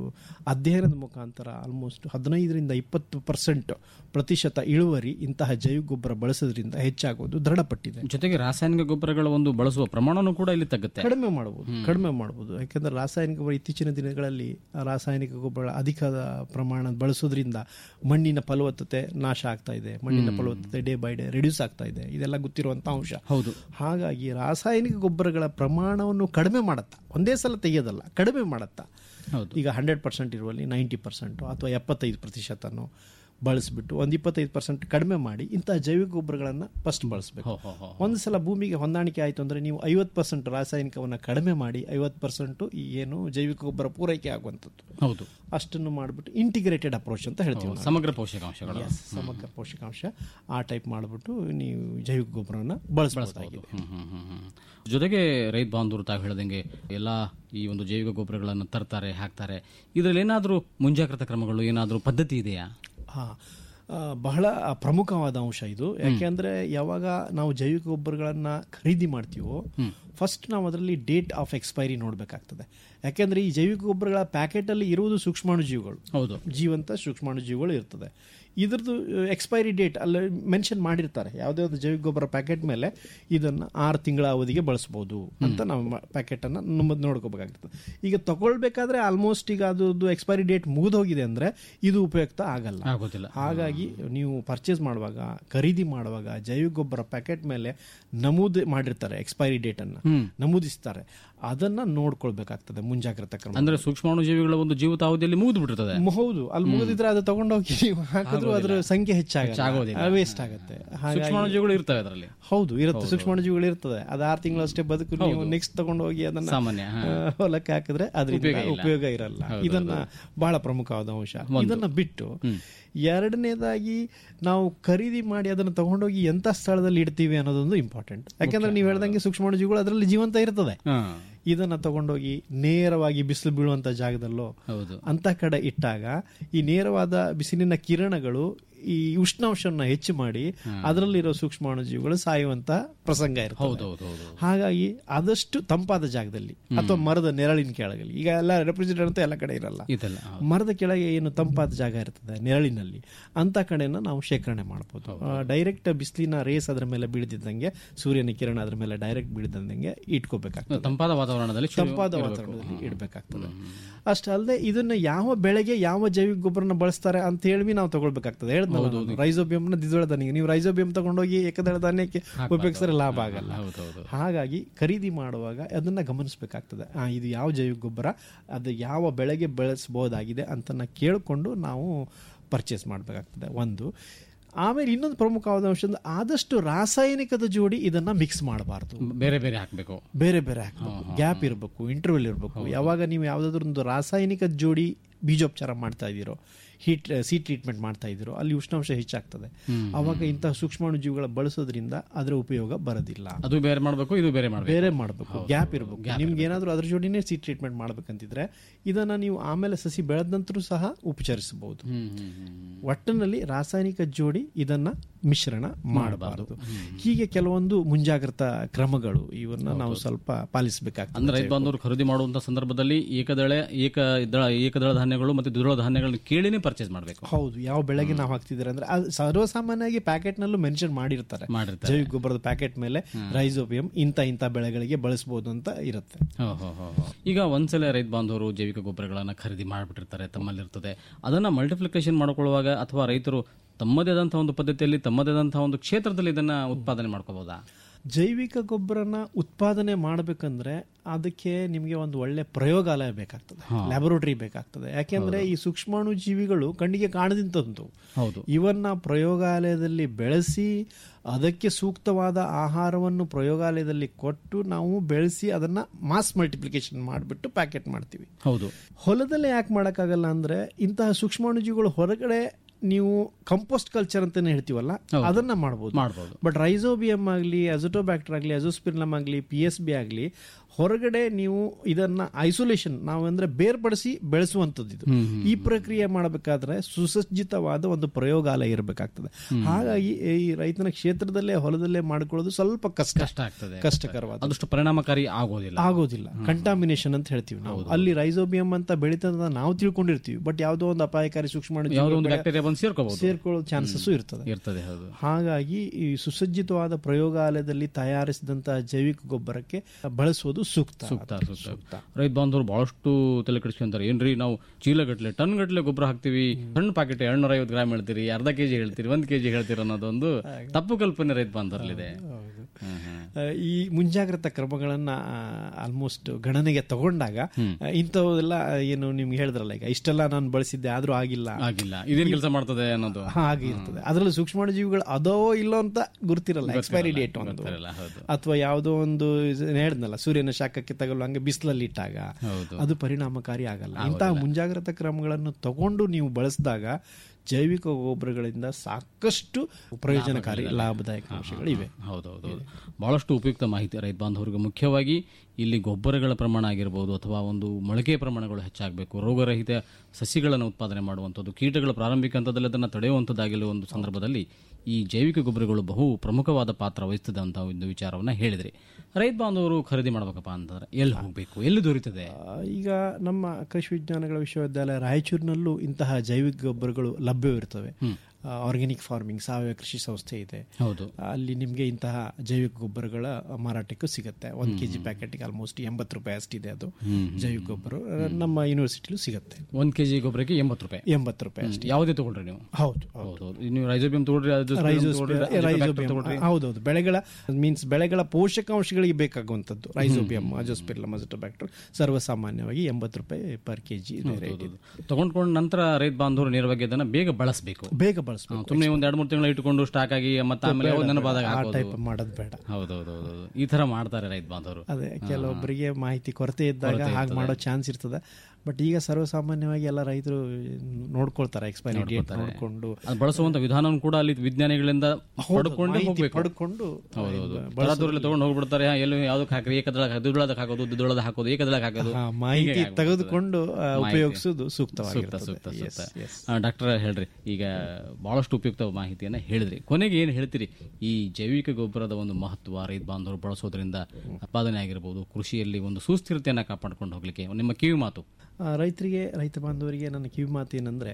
ಅಧ್ಯಯನದ ಮುಖಾಂತರ ಆಲ್ಮೋಸ್ಟ್ ಹದಿನೈದರಿಂದ ಇಪ್ಪತ್ತು ಪರ್ಸೆಂಟ್ ಪ್ರತಿಶತ ಇಳುವರಿ ಇಂತಹ ಜೈವಿಕ ಗೊಬ್ಬರ ಬಳಸೋದ್ರಿಂದ ಹೆಚ್ಚಾಗೋದು ದೃಢಪಟ್ಟಿದೆ ಜೊತೆಗೆ ರಾಸಾಯನಿಕ ಗೊಬ್ಬರಗಳ ಒಂದು ಬಳಸುವ ಪ್ರಮಾಣನೂ ಕೂಡ ಇಲ್ಲಿ ತಗ್ಗುತ್ತೆ ಕಡಿಮೆ ಮಾಡಬಹುದು ಕಡಿಮೆ ಮಾಡಬಹುದು ಯಾಕಂದ್ರೆ ರಾಸಾಯನಿಕ ಗೊಬ್ಬರ ಇತ್ತೀಚಿನ ದಿನಗಳಲ್ಲಿ ರಾಸಾಯನಿಕ ಗೊಬ್ಬರ ಅಧಿಕದ ಪ್ರಮಾಣ ಬಳಸೋದ್ರಿಂದ ಮಣ್ಣಿನ ಫಲವತ್ತತೆ ನಾಶ ಆಗ್ತಾ ಇದೆ ಮಣ್ಣಿನ ಫಲವತ್ತತೆ ಡೇ ಬೈ ಡೇ ರಿಡ್ಯೂಸ್ ಆಗ್ತಾ ಇದೆ ಇದೆಲ್ಲ ಗೊತ್ತಿರುವಂತ ಅಂಶ ಹೌದು ಹಾಗಾಗಿ ರಾಸಾಯನಿಕ ಗೊಬ್ಬರಗಳ ಪ್ರಮಾಣವನ್ನು ಕಡಿಮೆ ಮಾಡುತ್ತಾ ಒಂದೇ ಸಲ ತೆಗೆಯೋದಲ್ಲ ಕಡಿಮೆ ಮಾಡುತ್ತಾ ಹೌದು ಈಗ ಹಂಡ್ರೆಡ್ ಪರ್ಸೆಂಟ್ ಇರುವಲ್ಲಿ ನೈಂಟಿ ಪರ್ಸೆಂಟು ಅಥವಾ ಎಪ್ಪತ್ತೈದು ಪ್ರತಿಶತನೂ ಬಳಸಿಬಿಟ್ಟು ಒಂದು ಇಪ್ಪತ್ತೈದು ಪರ್ಸೆಂಟ್ ಕಡಿಮೆ ಮಾಡಿ ಇಂಥ ಜೈವಿಕ ಗೊಬ್ಬರಗಳನ್ನು ಫಸ್ಟ್ ಬಳಸಬೇಕು ಹೋ ಹೋ ಹೋ ಒಂದು ಸಲ ಭೂಮಿಗೆ ಹೊಂದಾಣಿಕೆ ಆಯಿತು ಅಂದರೆ ನೀವು ಐವತ್ತು ಪರ್ಸೆಂಟ್ ರಾಸಾಯನಿಕವನ್ನು ಕಡಿಮೆ ಮಾಡಿ ಐವತ್ತು ಪರ್ಸೆಂಟು ಈ ಏನು ಜೈವಿಕ ಗೊಬ್ಬರ ಪೂರೈಕೆ ಆಗುವಂಥದ್ದು ಹೌದು ಅಷ್ಟನ್ನು ಮಾಡಿಬಿಟ್ಟು ಇಂಟಿಗ್ರೇಟೆಡ್ ಅಪ್ರೋಚ್ ಅಂತ ಹೇಳ್ತೀವಿ ನಾವು. ಸಮಗ್ರ ಪೋಷಕಾಂಶಗಳು Yes, ಸಮಗ್ರ ಪೋಷಕಾಂಶ ಆ ಟೈಪ್ ಮಾಡಿಬಿಟ್ಟು ನೀವು ಜೈವಿಕ ಗೊಬ್ಬರವನ್ನು ಬಳಸಬಹುದಾಗಿದೆ ಹ್ಮ್, ಹ್ಮ್, ಹ್ಮ್, ಹ್ಮ್. ಜೊತೆಗೆ ರೈತ ಬಾಂಧವರು ತಾವು ಹೇಳ್ದಂಗೆ ಎಲ್ಲ ಈ ಒಂದು ಜೈವಿಕ ಗೊಬ್ಬರಗಳನ್ನು ತರ್ತಾರೆ ಹಾಕ್ತಾರೆ ಇದರಲ್ಲಿ ಏನಾದರೂ ಮುಂಜಾಗ್ರತಾ ಕ್ರಮಗಳು ಏನಾದರೂ ಪದ್ಧತಿ ಇದೆಯಾ ಹಾ ಆ, ಬಹಳ ಪ್ರಮುಖವಾದ ಅಂಶ ಇದು ಯಾಕೆಂದ್ರೆ ಯಾವಾಗ ನಾವು ಜೈವಿಕ ಗೊಬ್ಬರಗಳನ್ನ ಖರೀದಿ ಮಾಡ್ತೀವೋ ಫಸ್ಟ್ ನಾವು ಅದರಲ್ಲಿ ಡೇಟ್ ಆಫ್ ಎಕ್ಸ್ಪೈರಿ ನೋಡಬೇಕಾಗ್ತದೆ ಯಾಕೆಂದ್ರೆ ಈ ಜೈವಿಕ ಗೊಬ್ಬರಗಳ ಪ್ಯಾಕೆಟ್ ಅಲ್ಲಿ ಇರುವುದು ಸೂಕ್ಷ್ಮಾಣುಜೀವಿಗಳು ಹೌದು ಜೀವಂತ ಸೂಕ್ಷ್ಮಾಣುಜೀವಿಗಳು ಇರ್ತದೆ ಇದ್ರದ್ದು ಎಕ್ಸ್ಪೈರಿ ಡೇಟ್ ಅಲ್ಲಿ ಮೆನ್ಷನ್ ಮಾಡಿರ್ತಾರೆ ಯಾವುದೇ ಒಂದು ಜೈವಿಕ ಗೊಬ್ಬರ ಪ್ಯಾಕೆಟ್ ಮೇಲೆ ಇದನ್ನು ಆರು ತಿಂಗಳ ಅವಧಿಗೆ ಬಳಸ್ಬೋದು ಅಂತ ನಾವು ಪ್ಯಾಕೆಟನ್ನು ನಮ್ಮದು ನೋಡ್ಕೋಬೇಕಾಗ್ತದೆ ಈಗ ತಗೊಳ್ಬೇಕಾದ್ರೆ ಆಲ್ಮೋಸ್ಟ್ ಈಗ ಅದು ಎಕ್ಸ್ಪೈರಿ ಡೇಟ್ ಮುಗಿದೋಗಿದೆ ಅಂದರೆ ಇದು ಉಪಯುಕ್ತ ಆಗಲ್ಲ ಆಗೋದಿಲ್ಲ ಹಾಗಾಗಿ ನೀವು ಪರ್ಚೇಸ್ ಮಾಡುವಾಗ ಖರೀದಿ ಮಾಡುವಾಗ ಜೈವಿಕ ಗೊಬ್ಬರ ಪ್ಯಾಕೆಟ್ ಮೇಲೆ ನಮೂದು ಮಾಡಿರ್ತಾರೆ ಎಕ್ಸ್ಪೈರಿ ಡೇಟನ್ನು ನಮೂದಿಸ್ತಾರೆ ಅದನ್ನ ನೋಡ್ಕೊಳ್ಬೇಕಾಗ್ತದೆ ಮುಂಜಾಗ್ರತಾ ಕ್ರಮ ಅಂದ್ರೆ ಸೂಕ್ಷ್ಮಾಣುಜೀವಿಗಳ ಒಂದು ಜೀವಿತಾವಧಿಯಲ್ಲಿ ಮುಗಿದು ಬಿಟ್ಟಿರ್ತದೆ ಮ್, ಹೌದು ಅಲ್ಲಿ ಮುಗಿದಿದ್ರೆ ಅದು ತಗೊಂಡೋಗಿ ನೀವು ಹಾಕಿದ್ರು ಅದರ ಸಂಖ್ಯೆ ಹೆಚ್ಚಾಗಲ್ಲ ಹೆಚ್ಚಾಗೋದಿಲ್ಲ. ವೇಸ್ಟ್ ಆಗುತ್ತೆ ಹಾಗಾಗಿ ಸೂಕ್ಷ್ಮಾಣುಜೀವಿಗಳು ಇರ್ತವೆ ಅದರಲ್ಲಿ ಹೌದು ಇರುತ್ತೆ ಸೂಕ್ಷ್ಮಾಣುಜೀವಿಗಳು ಇರ್ತದೆ ಅದು ಆರು ತಿಂಗಳು ಅಷ್ಟೇ ಬದುಕು ನೀವು ನೆಕ್ಸ್ಟ್ ತಗೊಂಡೋಗಿ ಅದನ್ನ ಸಾಮಾನ್ಯ, ಹಾ. ಆ, ಹೊಲಕ್ಕೆ ಹಾಕಿದ್ರೆ ಅದರಿಂದ ಉಪಯೋಗ ಇಲ್ಲ. ಉಪಯೋಗ ಇರಲ್ಲ ಇದನ್ನ ಬಹಳ ಪ್ರಮುಖವಾದ ಅಂಶ ಇದನ್ನ ಬಿಟ್ಟು ಎರಡನೇದಾಗಿ ನಾವು ಖರೀದಿ ಮಾಡಿ ಅದನ್ನ ತಗೊಂಡೋಗಿ ಎಂತ ಸ್ಥಳದಲ್ಲಿ ಇಡ್ತೀವಿ ಅನ್ನೋದೊಂದು ಇಂಪಾರ್ಟೆಂಟ್ ಯಾಕಂದ್ರೆ ನೀವು ಹೇಳ್ದಂಗೆ ಸೂಕ್ಷ್ಮಾಣುಜೀವಿಗಳು ಅದರಲ್ಲಿ ಜೀವಂತ ಇರ್ತದೆ ಹಾ ಇದನ್ನ ತಗೊಂಡೋಗಿ ನೇರವಾಗಿ ಬಿಸಿಲು ಬೀಳುವಂತ ಜಾಗದಲ್ಲೋ ಹೌದು ಅಂತ ಕಡೆ ಇಟ್ಟಾಗ ಈ ನೇರವಾದ ಬಿಸಿಲಿನ ಕಿರಣಗಳು ಈ ಉಷ್ಣಾಂಶವನ್ನ ಹೆಚ್ಚು ಮಾಡಿ ಅದರಲ್ಲಿರೋ ಸೂಕ್ಷ್ಮಾಣುಜೀವಿಗಳು ಸಾಯುವಂತ ಪ್ರಸಂಗ ಇರ್ತದೆ ಹೌದು ಹೌದು ಹೌದು ಹಾಗಾಗಿ ಆದಷ್ಟು ತಂಪಾದ ಜಾಗದಲ್ಲಿ ಅಥವಾ ಮರದ ನೆರಳಿನ ಕೆಳಗಲ್ಲಿ ಈಗ ಎಲ್ಲ ರೆಫ್ರಿಜರೇಟರ್ ಅಂತ ಎಲ್ಲ ಕಡೆ ಇರಲ್ಲ ಇದೆಲ್ಲ ಹೌದು. ಮರದ ಕೆಳಗೆ ಏನು ತಂಪಾದ ಜಾಗ ಇರ್ತದೆ ನೆರಳಿನಲ್ಲಿ ಅಂತ ಕಡೆನ ನಾವು ಶೇಖರಣೆ ಮಾಡಬಹುದು ಡೈರೆಕ್ಟ್ ಬಿಸಿಲಿನ ರೇಸ್ ಅದರ ಮೇಲೆ ಬೀಳದಿದ್ದಂಗೆ ಸೂರ್ಯನ ಕಿರಣ ಅದರ ಮೇಲೆ ಡೈರೆಕ್ಟ್ ಬೀಳದಂಗೆ ಇಟ್ಕೋಬೇಕಾಗ್ತದೆ ತಂಪಾದ ವಾತಾವರಣದಲ್ಲಿ ಶುರು- ತಂಪಾದ ವಾತಾವರಣದಲ್ಲಿ ಇಡಬೇಕಾಗ್ತದೆ ಅಷ್ಟಲ್ಲದೆ ಇದನ್ನ ಯಾವ ಬೆಳೆಗೆ ಯಾವ ಜೈವಿಕ ಗೊಬ್ಬರನ ಬಳಸ್ತಾರೆ ಅಂತ ಹೇಳಿ ನಾವು ತಗೊಳ್ಬೇಕಾಗ್ತದೆ ಹೇಳಿದ್ನಲ್ಲ ರೈಸೋಬಿಯಂನ ದ್ವಿದಳ ಧಾನ್ಯ ನೀವು ರೈಸೋಬಿಯಂ ತಗೊಂಡೋಗಿ ಏಕದಳ ಧಾನ್ಯಕ್ಕೆ ಉಪಯೋಗಿಸಿದ್ರೆ ಲಾಭ ಆಗಲ್ಲ ಹೌದು ಹೌದು ಹಾಗಾಗಿ ಖರೀದಿ ಮಾಡುವಾಗ ಅದನ್ನ ಗಮನಿಸಬೇಕಾಗ್ತದೆ ಆ ಇದು ಯಾವ ಜೈವಿಕ ಗೊಬ್ಬರ ಅದು ಯಾವ ಬೆಳೆಗೆ ಬೆಳೆಸಬಹುದಾಗಿದೆ ಅಂತನ್ನ ಕೇಳಿಕೊಂಡು ನಾವು ಪರ್ಚೇಸ್ ಮಾಡಬೇಕಾಗ್ತದೆ ಒಂದು ಆಮೇಲೆ ಇನ್ನೊಂದು ಪ್ರಮುಖವಾದ ಅಂಶ ಅಂದ್ರೆ ಆದಷ್ಟು ರಾಸಾಯನಿಕದ ಜೋಡಿ ಇದನ್ನ ಮಿಕ್ಸ್ ಮಾಡಬಾರ್ದು ಬೇರೆ ಬೇರೆ ಹಾಕ್ಬೇಕು ಬೇರೆ ಬೇರೆ ಹಾಕ್ಬೇಕು ಗ್ಯಾಪ್ ಇರಬೇಕು ಇಂಟರ್ವೆಲ್ ಇರಬೇಕು ಯಾವಾಗ ನೀವು ಯಾವುದಾದ್ರೂ ಒಂದು ರಾಸಾಯನಿಕ ಜೋಡಿ ಬೀಜೋಪಚಾರ ಮಾಡ್ತಾ ಇದ್ದೀರೋ ಹೀಟ್ ಸಿ ಟ್ರೀಟ್ಮೆಂಟ್ ಮಾಡ್ತಾ ಇದ್ದೀರೋ ಅಲ್ಲಿ ಉಷ್ಣಾಂಶ ಹೆಚ್ಚಾಗ್ತದೆ ಅವಾಗ ಇಂತಹ ಸೂಕ್ಷ್ಮಾಣು ಜೀವಿಗಳ ಬಳಸೋದ್ರಿಂದ ಅದರ ಉಪಯೋಗ ಬರೋದಿಲ್ಲ ಅದು ಬೇರೆ ಮಾಡಬೇಕು ಇದು ಬೇರೆ ಮಾಡಬೇಕು ಬೇರೆ ಮಾಡಬೇಕು ಗ್ಯಾಪ್ ಇರಬೇಕು ನಿಮ್ಗೆ ಏನಾದರೂ ಅದ್ರ ಜೋಡಿನೇ ಸಿ ಟ್ರೀಟ್ಮೆಂಟ್ ಮಾಡ್ಬೇಕಂತಿದ್ರೆ ಇದನ್ನ ನೀವು ಆಮೇಲೆ ಸಸಿ ಬೆಳೆದ ನಂತರ ಸಹ ಉಪಚರಿಸಬಹುದು ಹ್ಮ್ ಹ್ಮ್ ಹ್ಮ್ ಒಟ್ಟಿನಲ್ಲಿ ರಾಸಾಯನಿಕ ಜೋಡಿ ಇದನ್ನ ಮಿಶ್ರಣ ಮಾಡಬಾರದು ಹೀಗೆ ಕೆಲವೊಂದು ಮುಂಜಾಗ್ರತಾ ಕ್ರಮಗಳು ಇವನ್ನ ನಾವು ಸ್ವಲ್ಪ ಪಾಲಿಸಬೇಕಾಗ್ತದೆ ಅಂದ್ರೆ ರೈತ ಬಾಂಧವರು ಖರೀದಿ ಮಾಡುವಂತ ಸಂದರ್ಭದಲ್ಲಿ ಏಕದಳೆ ಏಕ ದಳ ಏಕದಳ ಧಾನ್ಯಗಳು ಮತ್ತು ದ್ವಿದಳ ಧಾನ್ಯಗಳನ್ನ ಕೇಳಿನೇ ಪರ್ಚೇಸ್ ಮಾಡಬೇಕು ಹೌದು ಯಾವ ಬೆಳೆಗೆ ನಾವು ಹಾಕ್ತಿದ್ದೀರ ಅಂದ್ರೆ ಅದು ಸರ್ವಸಾಮಾನ್ಯವಾಗಿ ಪ್ಯಾಕೆಟ್ ನಲ್ಲೂ ಮೆನ್ಷನ್ ಮಾಡಿರ್ತಾರೆ ಮಾಡಿರ್ತಾರೆ ಜೈವಿಕ ಗೊಬ್ಬರದ ಪ್ಯಾಕೆಟ್ ಮೇಲೆ ರೈಸೋಪಿಯಂ ಇಂಥ ಇಂಥ ಬೆಳೆಗಳಿಗೆ ಬಳಸಬಹುದು ಅಂತ ಇರುತ್ತೆ ಹೋ, ಹೋ, ಹೋ, ಹೋ. ಈಗ ಒಂದ್ಸಲ ರೈತ ಬಾಂಧವರು ಜೈವಿಕ ಗೊಬ್ಬರಗಳನ್ನ ಖರೀದಿ ಮಾಡಿಬಿಟ್ಟಿರ್ತಾರೆ ತಮ್ಮಲ್ಲಿರ್ತದೆ ಅದನ್ನ ಮಲ್ಟಿಪ್ಲಿಕೇಶನ್ ಮಾಡ್ಕೊಳ್ಳುವಾಗ ಅಥವಾ ರೈತರು ತಮ್ಮದೇ ಆದಂತಹ ಒಂದು ಪದ್ಧತಿಯಲ್ಲಿ ತಮ್ಮದೇ ಆದಂತಹ ಒಂದು ಕ್ಷೇತ್ರದಲ್ಲಿ ಇದನ್ನ ಉತ್ಪಾದನೆ ಮಾಡ್ಕೋಬಹುದಾ ಜೈವಿಕ ಗೊಬ್ಬರನ ಉತ್ಪಾದನೆ ಮಾಡಬೇಕಂದ್ರೆ ಅದಕ್ಕೆ ನಿಮಗೆ ಒಂದು ಒಳ್ಳೆ ಪ್ರಯೋಗಾಲಯ ಬೇಕಾಗ್ತದೆ ಲ್ಯಾಬೊರೇಟರಿ ಬೇಕಾಗ್ತದೆ ಯಾಕೆಂದ್ರೆ ಈ ಸೂಕ್ಷ್ಮಾಣು ಜೀವಿಗಳು ಕಣ್ಣಿಗೆ ಕಾಣದಿಂತಂತು ಹೌದು ಇವನ್ನ ಪ್ರಯೋಗಾಲಯದಲ್ಲಿ ಬೆಳೆಸಿ ಅದಕ್ಕೆ ಸೂಕ್ತವಾದ ಆಹಾರವನ್ನು ಪ್ರಯೋಗಾಲಯದಲ್ಲಿ ಕೊಟ್ಟು ನಾವು ಬೆಳೆಸಿ ಅದನ್ನ ಮಾಸ್ ಮಲ್ಟಿಪ್ಲಿಕೇಶನ್ ಮಾಡಿಬಿಟ್ಟು ಪ್ಯಾಕೆಟ್ ಮಾಡ್ತೀವಿ ಹೌದು ಹೊಲದಲ್ಲೇ ಯಾಕೆ ಮಾಡೋಕ್ಕಾಗಲ್ಲ ಅಂದ್ರೆ ಇಂತಹ ಸೂಕ್ಷ್ಮಾಣುಜೀವಿಗಳು ಹೊರಗಡೆ ನೀವು ಕಂಪೋಸ್ಟ್ ಕಲ್ಚರ್ ಅಂತಾನೆ ಹೇಳ್ತೀವಲ್ಲ ಅದನ್ನ ಮಾಡಬಹುದು ಮಾಡ್ಬೋದು ಬಟ್ ರೈಸೋಬಿಯಂ ಆಗಲಿ ಅಜೋಟೋಬ್ಯಾಕ್ಟರ್ ಆಗಲಿ ಅಜೋಸ್ಪಿರ್ಲಮ್ ಆಗಲಿ ಪಿ ಎಸ್ ಬಿ ಆಗಲಿ ಹೊರಗಡೆ ನೀವು ಇದನ್ನ ಐಸೋಲೇಷನ್ ನಾವು ಅಂದ್ರೆ ಬೇರ್ಪಡಿಸಿ ಬೆಳೆಸುವಂಥದ್ದು ಇದು ಈ ಪ್ರಕ್ರಿಯೆ ಮಾಡಬೇಕಾದ್ರೆ ಸುಸಜ್ಜಿತವಾದ ಒಂದು ಪ್ರಯೋಗಾಲಯ ಇರಬೇಕಾಗ್ತದೆ ಹಾಗಾಗಿ ಈ ರೈತನ ಕ್ಷೇತ್ರದಲ್ಲೇ ಹೊಲದಲ್ಲೇ ಮಾಡ್ಕೊಳ್ಳೋದು ಸ್ವಲ್ಪ ಕಷ್ಟ ಕಷ್ಟ ಆಗ್ತದೆ ಕಷ್ಟಕರವಾದ ಅದಷ್ಟು ಪರಿಣಾಮಕಾರಿ ಆಗೋದಿಲ್ಲ ಆಗೋದಿಲ್ಲ ಕಂಟಾಮಿನೇಷನ್ ಅಂತ ಹೇಳ್ತೀವಿ ನಾವು ಅಲ್ಲಿ ರೈಸೋಬಿಯಂ ಅಂತ ಬೆಳೀತದ ನಾವು ತಿಳ್ಕೊಂಡಿರ್ತೀವಿ ಬಟ್ ಯಾವುದೋ ಒಂದು ಅಪಾಯಕಾರಿ ಸೂಕ್ಷ್ಮಾಣು ಯಾವುದೋ ಒಂದು ಬ್ಯಾಕ್ಟೀರಿಯಾ ಬಂದು ಸೇರ್ಕೋಬಹುದು ಸೇರ್ಕೊಳ್ಳೋ ಚಾನ್ಸಸ್ ಇರ್ತದೆ ಇರ್ತದೆ ಹೌದು ಹಾಗಾಗಿ ಈ ಸುಸಜ್ಜಿತವಾದ ಪ್ರಯೋಗಾಲಯದಲ್ಲಿ ತಯಾರಿಸಿದಂತಹ ಜೈವಿಕ ಗೊಬ್ಬರಕ್ಕೆ ಬಳಸುವುದು ಸೂಕ್ತ ಸೂಕ್ತ ಸೂಕ್ತ ರೈತ ಬಾಂಧವರು ಬಹಳಷ್ಟು ತಲೆ ಕೆಡಿಸ್ಕೊಂತಾರೆ ಏನ್ರಿ ನಾವು ಚೀಲ ಗಟ್ಲೆ ಟನ್ ಗಟ್ಲೆ ಗೊಬ್ಬರ ಹಾಕ್ತಿವಿ ಸಣ್ಣ ಪಾಕೆಟ್ ಎರಡ್ನೂರ ಐವತ್ತು ಗ್ರಾಮ್ ಹೇಳ್ತೀರಿ ಅರ್ಧ ಕೆಜಿ ಹೇಳ್ತೀರಿ ಒಂದ್ ಕೆಜಿ ಹೇಳ್ತೀರಿ ಅನ್ನೋದೊಂದು ತಪ್ಪು ಕಲ್ಪನೆ ರೈತ ಬಾಂಧವರಲ್ಲಿದೆ ಹ್ಮ್, ಹ್ಮ್. ಆ, ಈ ಮುಂಜಾಗ್ರತಾ ಕ್ರಮಗಳನ್ನ ಆಲ್ಮೋಸ್ಟ್ ಗಣನೆಗೆ ತಗೊಂಡಾಗ ಆ, ಇಂಥವೆಲ್ಲ ಏನು ನಿಮ್ಗೆ ಹೇಳಿದ್ರಲ್ಲ ಈಗ ಇಷ್ಟೆಲ್ಲ ನಾನು ಬಳಸಿದ್ದೆ ಆದ್ರೂ ಆಗಿಲ್ಲ ಆಗಿಲ್ಲ ಇದೇನ್ ಕೆಲಸ ಮಾಡ್ತದೆ ಅನ್ನೋದು ಹಾಗೆ ಇರ್ತದೆ ಅದರಲ್ಲಿ ಸೂಕ್ಷ್ಮಾಣು ಜೀವಿಗಳು ಅದೋ ಇಲ್ಲೋ ಅಂತ ಗುರ್ತಿರಲ್ಲ ಎಕ್ಸ್ಪೈರಿ ಡೇಟ್ ಒಂದು ಗೊತ್ತಿರಲ್ಲ, ಹೌದು ಅಥವಾ ಯಾವುದೋ ಒಂದು ಹೇಳಿದ್ನಲ್ಲ ಸೂರ್ಯನ ಶಾಖಕ್ಕೆ ತಗಲು ಹಂಗೆ ಬಿಸಿಲಲ್ಲಿ ಇಟ್ಟಾಗ ಹೌದು ಅದು ಪರಿಣಾಮಕಾರಿ ಆಗಲ್ಲ ಇಂತಹ ಮುಂಜಾಗ್ರತಾ ಕ್ರಮಗಳನ್ನು ತಗೊಂಡು ನೀವು ಬಳಸಿದಾಗ ಜೈವಿಕ ಗೊಬ್ಬರಗಳಿಂದ ಸಾಕಷ್ಟು ಪ್ರಯೋಜನಕಾರಿ ಲಾಭದಾಯಕ ಅಂಶಗಳಿವೆ ಹೌದೌದು ಬಹಳಷ್ಟು ಉಪಯುಕ್ತ ಮಾಹಿತಿ ರೈತ ಬಾಂಧವರಿಗೆ ಮುಖ್ಯವಾಗಿ ಇಲ್ಲಿ ಗೊಬ್ಬರಗಳ ಪ್ರಮಾಣ ಆಗಿರ್ಬೋದು ಅಥವಾ ಒಂದು ಮೊಳಕೆ ಪ್ರಮಾಣಗಳು ಹೆಚ್ಚಾಗಬೇಕು ರೋಗರಹಿತ ಸಸಿಗಳನ್ನು ಉತ್ಪಾದನೆ ಮಾಡುವಂಥದ್ದು ಕೀಟಗಳ ಪ್ರಾರಂಭಿಕ ಹಂತದಲ್ಲಿ ಅದನ್ನು ತಡೆಯುವಂಥದ್ದಾಗಿರುವ ಒಂದು ಸಂದರ್ಭದಲ್ಲಿ ಈ ಜೈವಿಕ ಗೊಬ್ಬರಗಳು ಬಹು ಪ್ರಮುಖವಾದ ಪಾತ್ರ ವಹಿಸ್ತದೆ ಅಂತ ಒಂದು ವಿಚಾರವನ್ನು ಹೇಳಿದ್ರಿ ರೈತ ಬಾಂಧವರು ಖರೀದಿ ಮಾಡ್ಬೇಕಪ್ಪ ಅಂತಂದ್ರೆ ಎಲ್ಲಿ ಹೋಗಬೇಕು ಎಲ್ಲಿ ದೊರೀತದೆ ಆ, ಈಗ ನಮ್ಮ ಕೃಷಿ ವಿಜ್ಞಾನಗಳ ವಿಶ್ವವಿದ್ಯಾಲಯ ರಾಯಚೂರಿನಲ್ಲೂ ಇಂತಹ ಜೈವಿಕ ಗೊಬ್ಬರಗಳು ಲಭ್ಯವಿರ್ತವೆ ಆರ್ಗ್ಯಾನಿಕ್ ಫಾರ್ಮಿಂಗ್ ಸಾವಯವ ಕೃಷಿ ಸಂಸ್ಥೆ ಇದೆ ಹೌದು ಅಲ್ಲಿ ನಿಮಗೆ ಇಂತಹ ಜೈವಿಕ ಗೊಬ್ಬರಗಳ ಮಾರಾಟಕ್ಕೂ ಸಿಗುತ್ತೆ ಒಂದು ಕೆ ಜಿ ಪ್ಯಾಕೆಟ್ಗೆ ಆಲ್ಮೋಸ್ಟ್ ಎಂಬತ್ತು ರೂಪಾಯಿ ಅಷ್ಟಿದೆ ಅದು ಜೈವಿಕ ಗೊಬ್ಬರ ನಮ್ಮ ಯೂನಿವರ್ಸಿಟಿಲೂ ಸಿಗುತ್ತೆ ಒಂದ್ ಕೆಜಿ ಗೊಬ್ಬರಕ್ಕೆ ಎಂಬತ್ತು ರೂಪಾಯಿ ಎಂಬತ್ತು ರೂಪಾಯಿ ಅಷ್ಟೇ ಯಾವುದೇ ತಗೊಳ್ರಿ ನೀವು ಹೌದು ಹೌದು ಹೌದು ನೀವು ರೈಸೋಬಿಯಂ ತಗೊಳ್ರಿ ಅಜೋಸ್ಪರ್ಮ್ ರೈಸೋಸ್ಪಿಯರ್ ತಗೊಳ್ರಿ, ಅಜಿಟೋಬ್ಯಾಕ್ಟರ್ ರೈಸೋಬಿಯಂ ತಗೊಳ್ರಿ. ಹೌದೌದು ಬೆಳೆಗಳ ಮೀನ್ಸ್ ಬೆಳೆಗಳ ಪೋಷಕಾಂಶಗಳಿಗೆ ಬೇಕಾಗುವಂಥದ್ದು ರೈಸೋಬಿಯಂ ಅಜೋಸ್ಪಿರ್ಲಮ್ ಅಜಿಟೋಬ್ಯಾಕ್ಟರ್ ಸರ್ವಸಾಮಾನ್ಯವಾಗಿ ಎಂಬತ್ತು ರೂಪಾಯಿ ಪರ್ ಕೆ ಜಿ ರೇಟ್ ಇದೆ ತಗೊಂಡ್ಕೊಂಡ ನಂತರ ರೈತ ಬಾಂಧವರು ನೇರವಾಗಿ ಅದನ್ನ ಬೇಗ ಬಳಸಬೇಕು ಬೇಗ ಬಳಸಬೇಕು ಸುಮ್ಮನೆ ಒಂದ್ ಎರಡು ಮೂರು ತಿಂಗಳು ಇಟ್ಕೊಂಡು ಸ್ಟಾಕ್ ಆಗಿ ಮತ್ತೆ ಆಮೇಲೆ ಯಾವಾಗ ನೆನಪಾದಾಗ ಆ ಹಾಕೋದು ಟೈಪ್ ಮಾಡೋದು ಬೇಡ ಹೌದೌದು ಈ ತರ ಮಾಡ್ತಾರೆ ರೈತ ಬಾಂಧವರು ಅದೇ ಕೆಲವೊಬ್ಬರಿಗೆ ಮಾಹಿತಿ ಕೊರತೆ ಇದ್ದಾಗ ಹಾಗೆ ಮಾಡೋ ಚಾನ್ಸ್ ಇರ್ತದೆ ಬಟ್ ಈಗ ಸರ್ವಸಾಮಾನ್ಯವಾಗಿ ಎಲ್ಲ ರೈತರು ನೋಡ್ಕೊಳ್ತಾರೆ ಎಕ್ಸ್ಪೈರಿ ಡೇಟ್ ನೋಡಿಕೊಂಡು ಅದು ಬಳಸುವಂತ ವಿಧಾನವನ್ನು ಕೂಡ ಅಲ್ಲಿ ವಿಜ್ಞಾನಿಗಳಿಂದ ಪಡ್ಕೊಂಡೇ ಹೋಗ್ಬೇಕು ಪಡ್ಕೊಂಡು ಹೌದೌದು ತರದೂರಲ್ಲಿ ತಗೊಂಡು ಹೋಗ್ಬಿಡ್ತಾರೆ ಎಲ್ಲಿ ಯಾವ್ದಕ್ಕೆ ಹಾಕ್ರಿ ಏಕದಳ ದುದ್ದಳದ ಹಾಕೋದು ದುದ್ದಳದ ಹಾಕೋದು ಏಕದಳ ಹಾಕೋದು ಆ, ಮಾಹಿತಿ ತೆಗೆದುಕೊಂಡು ಆ, ಉಪಯೋಗಿಸೋದು ಸೂಕ್ತ ಸೂಕ್ತವಾಗಿರ್ತದೆ ಸೂಕ್ತ Yes, yes. ಸೂಕ್ತ ಡಾಕ್ಟರ್ ಹೇಳ್ರಿ ಈಗ ಬಹಳಷ್ಟು ಉಪಯುಕ್ತ ಮಾಹಿತಿಯನ್ನ ಹೇಳಿದ್ರಿ ಕೊನೆಗೆ ಏನು ಹೇಳ್ತೀರಿ ಈ ಜೈವಿಕ ಗೊಬ್ಬರದ ಒಂದು ಮಹತ್ವ ರೈತ ಬಾಂಧವರು ಬಳಸೋದ್ರಿಂದ ಉತ್ಪಾದನೆ ಆಗಿರ್ಬೋದು ಕೃಷಿಯಲ್ಲಿ ಒಂದು ಸುಸ್ಥಿರತೆಯನ್ನ ಕಾಪಾಡ್ಕೊಂಡು ಹೋಗ್ಲಿಕ್ಕೆ ನಿಮ್ಮ ಕಿವಿ ಮಾತು ಆ, ರೈತರಿಗೆ ರೈತ ಬಾಂಧವರಿಗೆ ನನ್ನ ಕಿವಿ ಮಾತು ಏನಂದರೆ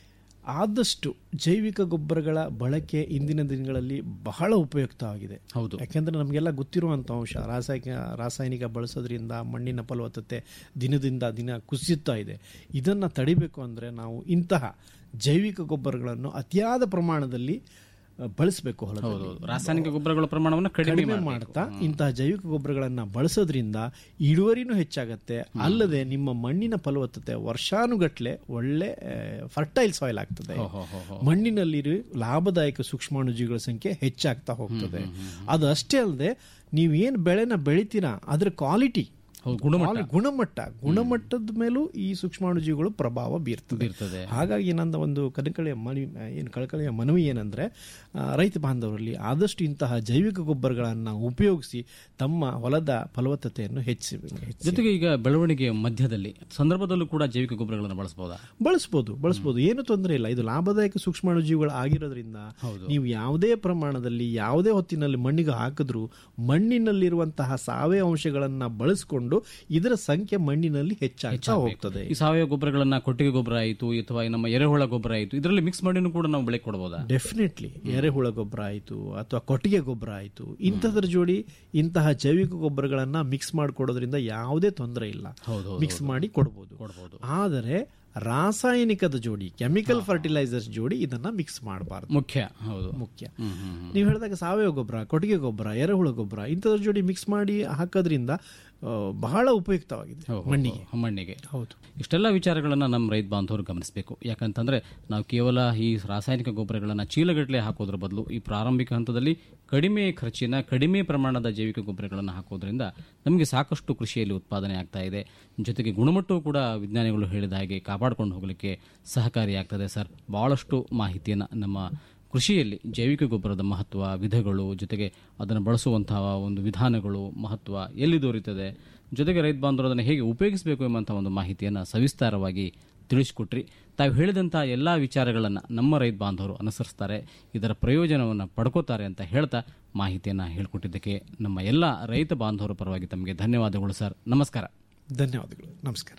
ಆದಷ್ಟು ಜೈವಿಕ ಗೊಬ್ಬರಗಳ ಬಳಕೆ ಇಂದಿನ ದಿನಗಳಲ್ಲಿ ಬಹಳ ಉಪಯುಕ್ತವಾಗಿದೆ ಹೌದು ಯಾಕೆಂದರೆ ನಮಗೆಲ್ಲ ಗೊತ್ತಿರುವಂಥ ಅಂಶ ರಾಸಾಯನಿಕ ರಾಸಾಯನಿಕ ಬಳಸೋದ್ರಿಂದ ಮಣ್ಣಿನ ಫಲವತ್ತತೆ ದಿನದಿಂದ ದಿನ ಕುಸಿಯುತ್ತಾ ಇದೆ ಇದನ್ನು ತಡಿಬೇಕು ಅಂದರೆ ನಾವು ಇಂತಹ ಜೈವಿಕ ಗೊಬ್ಬರಗಳನ್ನು ಅತಿಯಾದ ಪ್ರಮಾಣದಲ್ಲಿ ಆ, ಬಳಸಬೇಕು ಹೊಲದಲ್ಲಿ ಹೌದು ರಾಸಾಯನಿಕ ಗೊಬ್ಬರಗಳ ಪ್ರಮಾಣವನ್ನು ಕಡಿಮೆ ಕಡಿಮೆ ಮಾಡ್ಬೇಕು. ಮಾಡ್ತಾ ಇಂತಹ ಜೈವಿಕ ಗೊಬ್ಬರಗಳನ್ನ ಬಳಸೋದ್ರಿಂದ ಇಳುವರಿನೂ ಹೆಚ್ಚಾಗತ್ತೆ ಅಲ್ಲದೆ ನಿಮ್ಮ ಮಣ್ಣಿನ ಫಲವತ್ತತೆ ವರ್ಷಾನುಗಟ್ಲೆ ಒಳ್ಳೆ ಫರ್ಟೈಲ್ ಸಾಯಿಲ್ ಆಗ್ತದೆ ಹೋ, ಹೋ, ಹೋ. ಮಣ್ಣಿನಲ್ಲಿ ಲಾಭದಾಯಕ ಸೂಕ್ಷ್ಮಾಣುಜೀವಿಗಳ ಸಂಖ್ಯೆ ಹೆಚ್ಚಾಗ್ತಾ ಹೋಗ್ತದೆ ಅದು ಅಷ್ಟೇ ಅಲ್ಲದೆ ನೀವೇನು ಬೆಳೆನ ಬೆಳಿತೀರಾ ಅದರ ಕ್ವಾಲಿಟಿ ಹೌದು ಗುಣಮಟ್ಟ ಗುಣಮಟ್ಟ ಗುಣಮಟ್ಟದ ಮೇಲೂ ಈ ಸೂಕ್ಷ್ಮಾಣುಜೀವಿಗಳು ಪ್ರಭಾವ ಬೀರ್ತದೆ ಬೀರ್ತದೆ. ಹಾಗಾಗಿ ನನ್ನ ಒಂದು ಕಳಕಳಿಯ ಮನವಿ ಏನು ಕಳಕಳಿಯ ಮನವಿ ಏನಂದ್ರೆ ಆ, ರೈತ ಬಾಂಧವರಲ್ಲಿ ಆದಷ್ಟು ಇಂತಹ ಜೈವಿಕ ಗೊಬ್ಬರಗಳನ್ನು ಉಪಯೋಗಿಸಿ ತಮ್ಮ ಹೊಲದ ಫಲವತ್ತತೆಯನ್ನು ಹೆಚ್ಚಿ ಹೆಚ್ಚಿ ಜೊತೆಗೆ ಈಗ ಬೆಳವಣಿಗೆಯ ಮಧ್ಯದಲ್ಲಿ ಸಂದರ್ಭದಲ್ಲೂ ಕೂಡ ಜೈವಿಕ ಗೊಬ್ಬರಗಳನ್ನು ಬಳಸಬಹುದಾ ಬಳಸ್ಬೋದು ಬಳಸ್ಬೋದು ಏನು ತೊಂದರೆ ಇಲ್ಲ ಇದು ಲಾಭದಾಯಕ ಸೂಕ್ಷ್ಮಾಣುಜೀವಿಗಳು ಆಗಿರೋದ್ರಿಂದ ನೀವು ಯಾವುದೇ ಪ್ರಮಾಣದಲ್ಲಿ ಯಾವುದೇ ಹೊತ್ತಿನಲ್ಲಿ ಮಣ್ಣಿಗೆ ಹಾಕಿದ್ರೂ ಮಣ್ಣಿನಲ್ಲಿರುವಂತಹ ಸಾವಯವ ಅಂಶಗಳನ್ನ ಬಳಸಿಕೊಂಡು ಇದರ ಸಂಖ್ಯೆ ಮಣ್ಣಿನಲ್ಲಿ ಹೆಚ್ಚಾಗ್ತಾ ಹೋಗ್ತದೆ ಈ ಸಾವಯವ ಗೊಬ್ಬರಗಳನ್ನ ಕೊಟ್ಟಿಗೆ ಗೊಬ್ಬರ ಆಯಿತು ಅಥವಾ ನಮ್ಮ ಎರೆಹುಳ ಗೊಬ್ಬರ ಆಯಿತು ಇದರಲ್ಲಿ ಮಿಕ್ಸ್ ಮಾಡಿನೂ ಕೂಡ ನಾವು ಬೆಳೆ ಕೊಡಬಹುದಾ ಡೆಫಿನೆಟ್ಲಿ ಎರೆಹುಳ ಗೊಬ್ಬರ ಆಯಿತು ಅಥವಾ ಕೊಟ್ಟಿಗೆ ಗೊಬ್ಬರ ಆಯಿತು ಇಂಥದ್ರ ಜೋಡಿ ಇಂತಹ ಜೈವಿಕ ಗೊಬ್ಬರಗಳನ್ನ ಮಿಕ್ಸ್ ಮಾಡಿಕೊಡೋದ್ರಿಂದ ಯಾವುದೇ ತೊಂದರೆ ಇಲ್ಲ ಹೌದು ಮಿಕ್ಸ್ ಮಾಡಿ ಕೊಡ್ಬೋದು ಕೊಡ್ಬೋದು ಆದರೆ ರಾಸಾಯನಿಕದ ಜೋಡಿ ಕೆಮಿಕಲ್ ಫರ್ಟಿಲೈಸರ್ಸ್ ಜೋಡಿ ಇದನ್ನ ಮಿಕ್ಸ್ ಮಾಡಬಾರ್ದು ಮುಖ್ಯ ಹೌದು ಮುಖ್ಯ ಹ್ಮ್, ಹ್ಮ್, ಹ್ಮ್. ನೀವು ಹೇಳಿದಾಗ ಸಾವಯವ ಗೊಬ್ಬರ ಕೊಟ್ಟಿಗೆ ಗೊಬ್ಬರ ಎರೆಹುಳ ಗೊಬ್ಬರ ಇಂಥದ್ರ ಜೋಡಿ ಮಿಕ್ಸ್ ಮಾಡಿ ಹಾಕೋದ್ರಿಂದ ಆ, ಬಹಳ ಉಪಯುಕ್ತವಾಗಿದೆ ಹೋ, ಹೋ, ಮಣ್ಣಿಗೆ ಹೋ, ಮಣ್ಣಿಗೆ ಹೌದು ಇಷ್ಟೆಲ್ಲ ವಿಚಾರಗಳನ್ನು ನಮ್ಮ ರೈತ ಬಾಂಧವರು ಗಮನಿಸಬೇಕು ಯಾಕಂತಂದ್ರೆ ನಾವು ಕೇವಲ ಈ ರಾಸಾಯನಿಕ ಗೊಬ್ಬರಗಳನ್ನು ಚೀಲಗಟ್ಟಲೆ ಹಾಕೋದ್ರ ಬದಲು ಈ ಪ್ರಾರಂಭಿಕ ಹಂತದಲ್ಲಿ ಕಡಿಮೆ ಖರ್ಚಿನ ಕಡಿಮೆ ಪ್ರಮಾಣದ ಜೈವಿಕ ಗೊಬ್ಬರಗಳನ್ನು ಹಾಕೋದ್ರಿಂದ ನಮಗೆ ಸಾಕಷ್ಟು ಕೃಷಿಯಲ್ಲಿ ಉತ್ಪಾದನೆ ಆಗ್ತಾ ಇದೆ ಜೊತೆಗೆ ಗುಣಮಟ್ಟವೂ ಕೂಡ ವಿಜ್ಞಾನಿಗಳು ಹೇಳಿದ ಹಾಗೆ ಕಾಪಾಡಿಕೊಂಡು ಹೋಗಲಿಕ್ಕೆ ಸಹಕಾರಿಯಾಗ್ತದೆ ಸರ್ ಬಹಳಷ್ಟು ಮಾಹಿತಿಯನ್ನು ನಮ್ಮ ಕೃಷಿಯಲ್ಲಿ ಜೈವಿಕ ಗೊಬ್ಬರದ ಮಹತ್ವ ವಿಧಗಳು ಜೊತೆಗೆ ಅದನ್ನು ಬಳಸುವಂತಹ ಒಂದು ವಿಧಾನಗಳು ಮಹತ್ವ ಎಲ್ಲಿ ದೊರೀತದೆ ಜೊತೆಗೆ ರೈತ ಬಾಂಧವರು ಅದನ್ನು ಹೇಗೆ ಉಪಯೋಗಿಸಬೇಕು ಎಂಬಂಥ ಒಂದು ಮಾಹಿತಿಯನ್ನು ಸವಿಸ್ತಾರವಾಗಿ ತಿಳಿಸಿಕೊಟ್ರಿ ತಾವು ಹೇಳಿದಂಥ ಎಲ್ಲ ವಿಚಾರಗಳನ್ನು ನಮ್ಮ ರೈತ ಬಾಂಧವರು ಅನುಸರಿಸ್ತಾರೆ ಇದರ ಪ್ರಯೋಜನವನ್ನು ಪಡ್ಕೋತಾರೆ ಅಂತ ಹೇಳ್ತಾ ಮಾಹಿತಿಯನ್ನು ಹೇಳಿಕೊಟ್ಟಿದ್ದಕ್ಕೆ ನಮ್ಮ ಎಲ್ಲ ರೈತ ಬಾಂಧವರ ಪರವಾಗಿ ತಮಗೆ ಧನ್ಯವಾದಗಳು ಸರ್ ನಮಸ್ಕಾರ ಧನ್ಯವಾದಗಳು ನಮಸ್ಕಾರ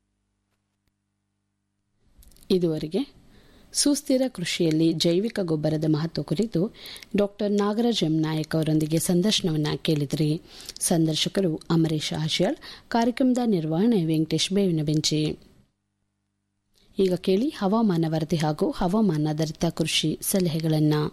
ಇದುವರೆಗೆ ಸುಸ್ಥಿರ ಕೃಷಿಯಲ್ಲಿ ಜೈವಿಕ ಗೊಬ್ಬರದ ಮಹತ್ವ ಕುರಿತು ಡಾಕ್ಟರ್ ನಾಗರಾಜ್ ಎಂ ನಾಯಕ್ ಅವರೊಂದಿಗೆ ಸಂದರ್ಶನವನ್ನು ಕೇಳಿದ್ರಿ ಸಂದರ್ಶಕರು ಅಮರೇಶ್ ಆಶ್ಯಾಳ್ ಕಾರ್ಯಕ್ರಮದ ನಿರ್ವಹಣೆ ವೆಂಕಟೇಶ್ ಬೇವಿನ ಬೆಂಚಿ ಈಗ ಕೇಳಿ ಹವಾಮಾನ ವರದಿ ಹಾಗೂ ಹವಾಮಾನಾಧಾರಿತ ಕೃಷಿ ಸಲಹೆಗಳನ್ನು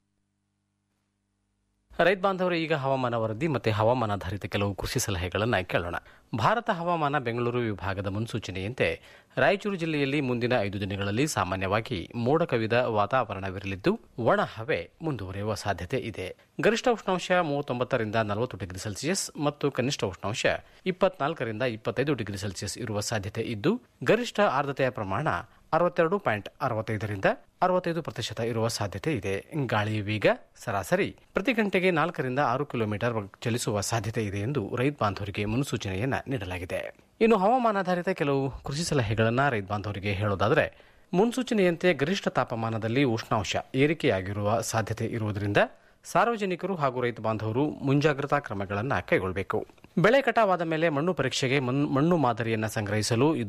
ರೈತ ಬಾಂಧವರು ಈಗ ಹವಾಮಾನ ವರದಿ ಮತ್ತು ಹವಾಮಾನಾಧಾರಿತ ಕೆಲವು ಕೃಷಿ ಸಲಹೆಗಳನ್ನು ಕೇಳೋಣ ಭಾರತ ಹವಾಮಾನ ಬೆಂಗಳೂರು ವಿಭಾಗದ ಮುನ್ಸೂಚನೆಯಂತೆ ರಾಯಚೂರು ಜಿಲ್ಲೆಯಲ್ಲಿ ಮುಂದಿನ ಐದು ದಿನಗಳಲ್ಲಿ ಸಾಮಾನ್ಯವಾಗಿ ಮೋಡ ಕವಿದ ವಾತಾವರಣವಿರಲಿದ್ದು ಒಣ ಹವೆ ಮುಂದುವರಿಯುವ ಸಾಧ್ಯತೆ ಇದೆ ಗರಿಷ್ಠ ಉಷ್ಣಾಂಶ ಮೂವತ್ತೊಂಬತ್ತರಿಂದ ನಲವತ್ತು ಡಿಗ್ರಿ ಸೆಲ್ಸಿಯಸ್ ಮತ್ತು ಕನಿಷ್ಠ ಉಷ್ಣಾಂಶ ಇಪ್ಪತ್ನಾಲ್ಕರಿಂದ ಇಪ್ಪತ್ತೈದು ಡಿಗ್ರಿ ಸೆಲ್ಸಿಯಸ್ ಇರುವ ಸಾಧ್ಯತೆ ಇದ್ದು ಗರಿಷ್ಠ ಆರ್ದ್ರತೆಯ ಪ್ರಮಾಣ ಅರವತ್ತೆರಡು ಪಾಯಿಂಟ್ ಅರವತ್ತೈದರಿಂದ ಅರವತ್ತೈದು ಪ್ರತಿಶತ ಇರುವ ಸಾಧ್ಯತೆ ಇದೆ ಗಾಳಿಯ ವೇಗ ಸರಾಸರಿ ಪ್ರತಿ ಗಂಟೆಗೆ ನಾಲ್ಕರಿಂದ ಆರು ಕಿಲೋಮೀಟರ್ ಚಲಿಸುವ ಸಾಧ್ಯತೆ ಇದೆ ಎಂದು ರೈತ ಬಾಂಧವರಿಗೆ ಮುನ್ಸೂಚನೆಯನ್ನ ನೀಡಲಾಗಿದೆ ಇನ್ನು ಹವಾಮಾನಾಧಾರಿತ ಕೆಲವು ಕೃಷಿ ಸಲಹೆಗಳನ್ನು ರೈತ ಬಾಂಧವರಿಗೆ ಹೇಳೋದಾದರೆ ಮುನ್ಸೂಚನೆಯಂತೆ ಗರಿಷ್ಠ ತಾಪಮಾನದಲ್ಲಿ ಉಷ್ಣಾಂಶ ಏರಿಕೆಯಾಗಿರುವ ಸಾಧ್ಯತೆ ಇರುವುದರಿಂದ ಸಾರ್ವಜನಿಕರು ಹಾಗೂ ರೈತ ಬಾಂಧವರು ಮುಂಜಾಗ್ರತಾ ಕ್ರಮಗಳನ್ನು ಕೈಗೊಳ್ಳಬೇಕು ಬೆಳೆ ಕಟಾವಾದ ಮೇಲೆ ಮಣ್ಣು ಪರೀಕ್ಷೆಗೆ ಮಣ್ಣು ಮಾದರಿಯನ್ನು ಸಂಗ್ರಹಿಸಲು ಇದು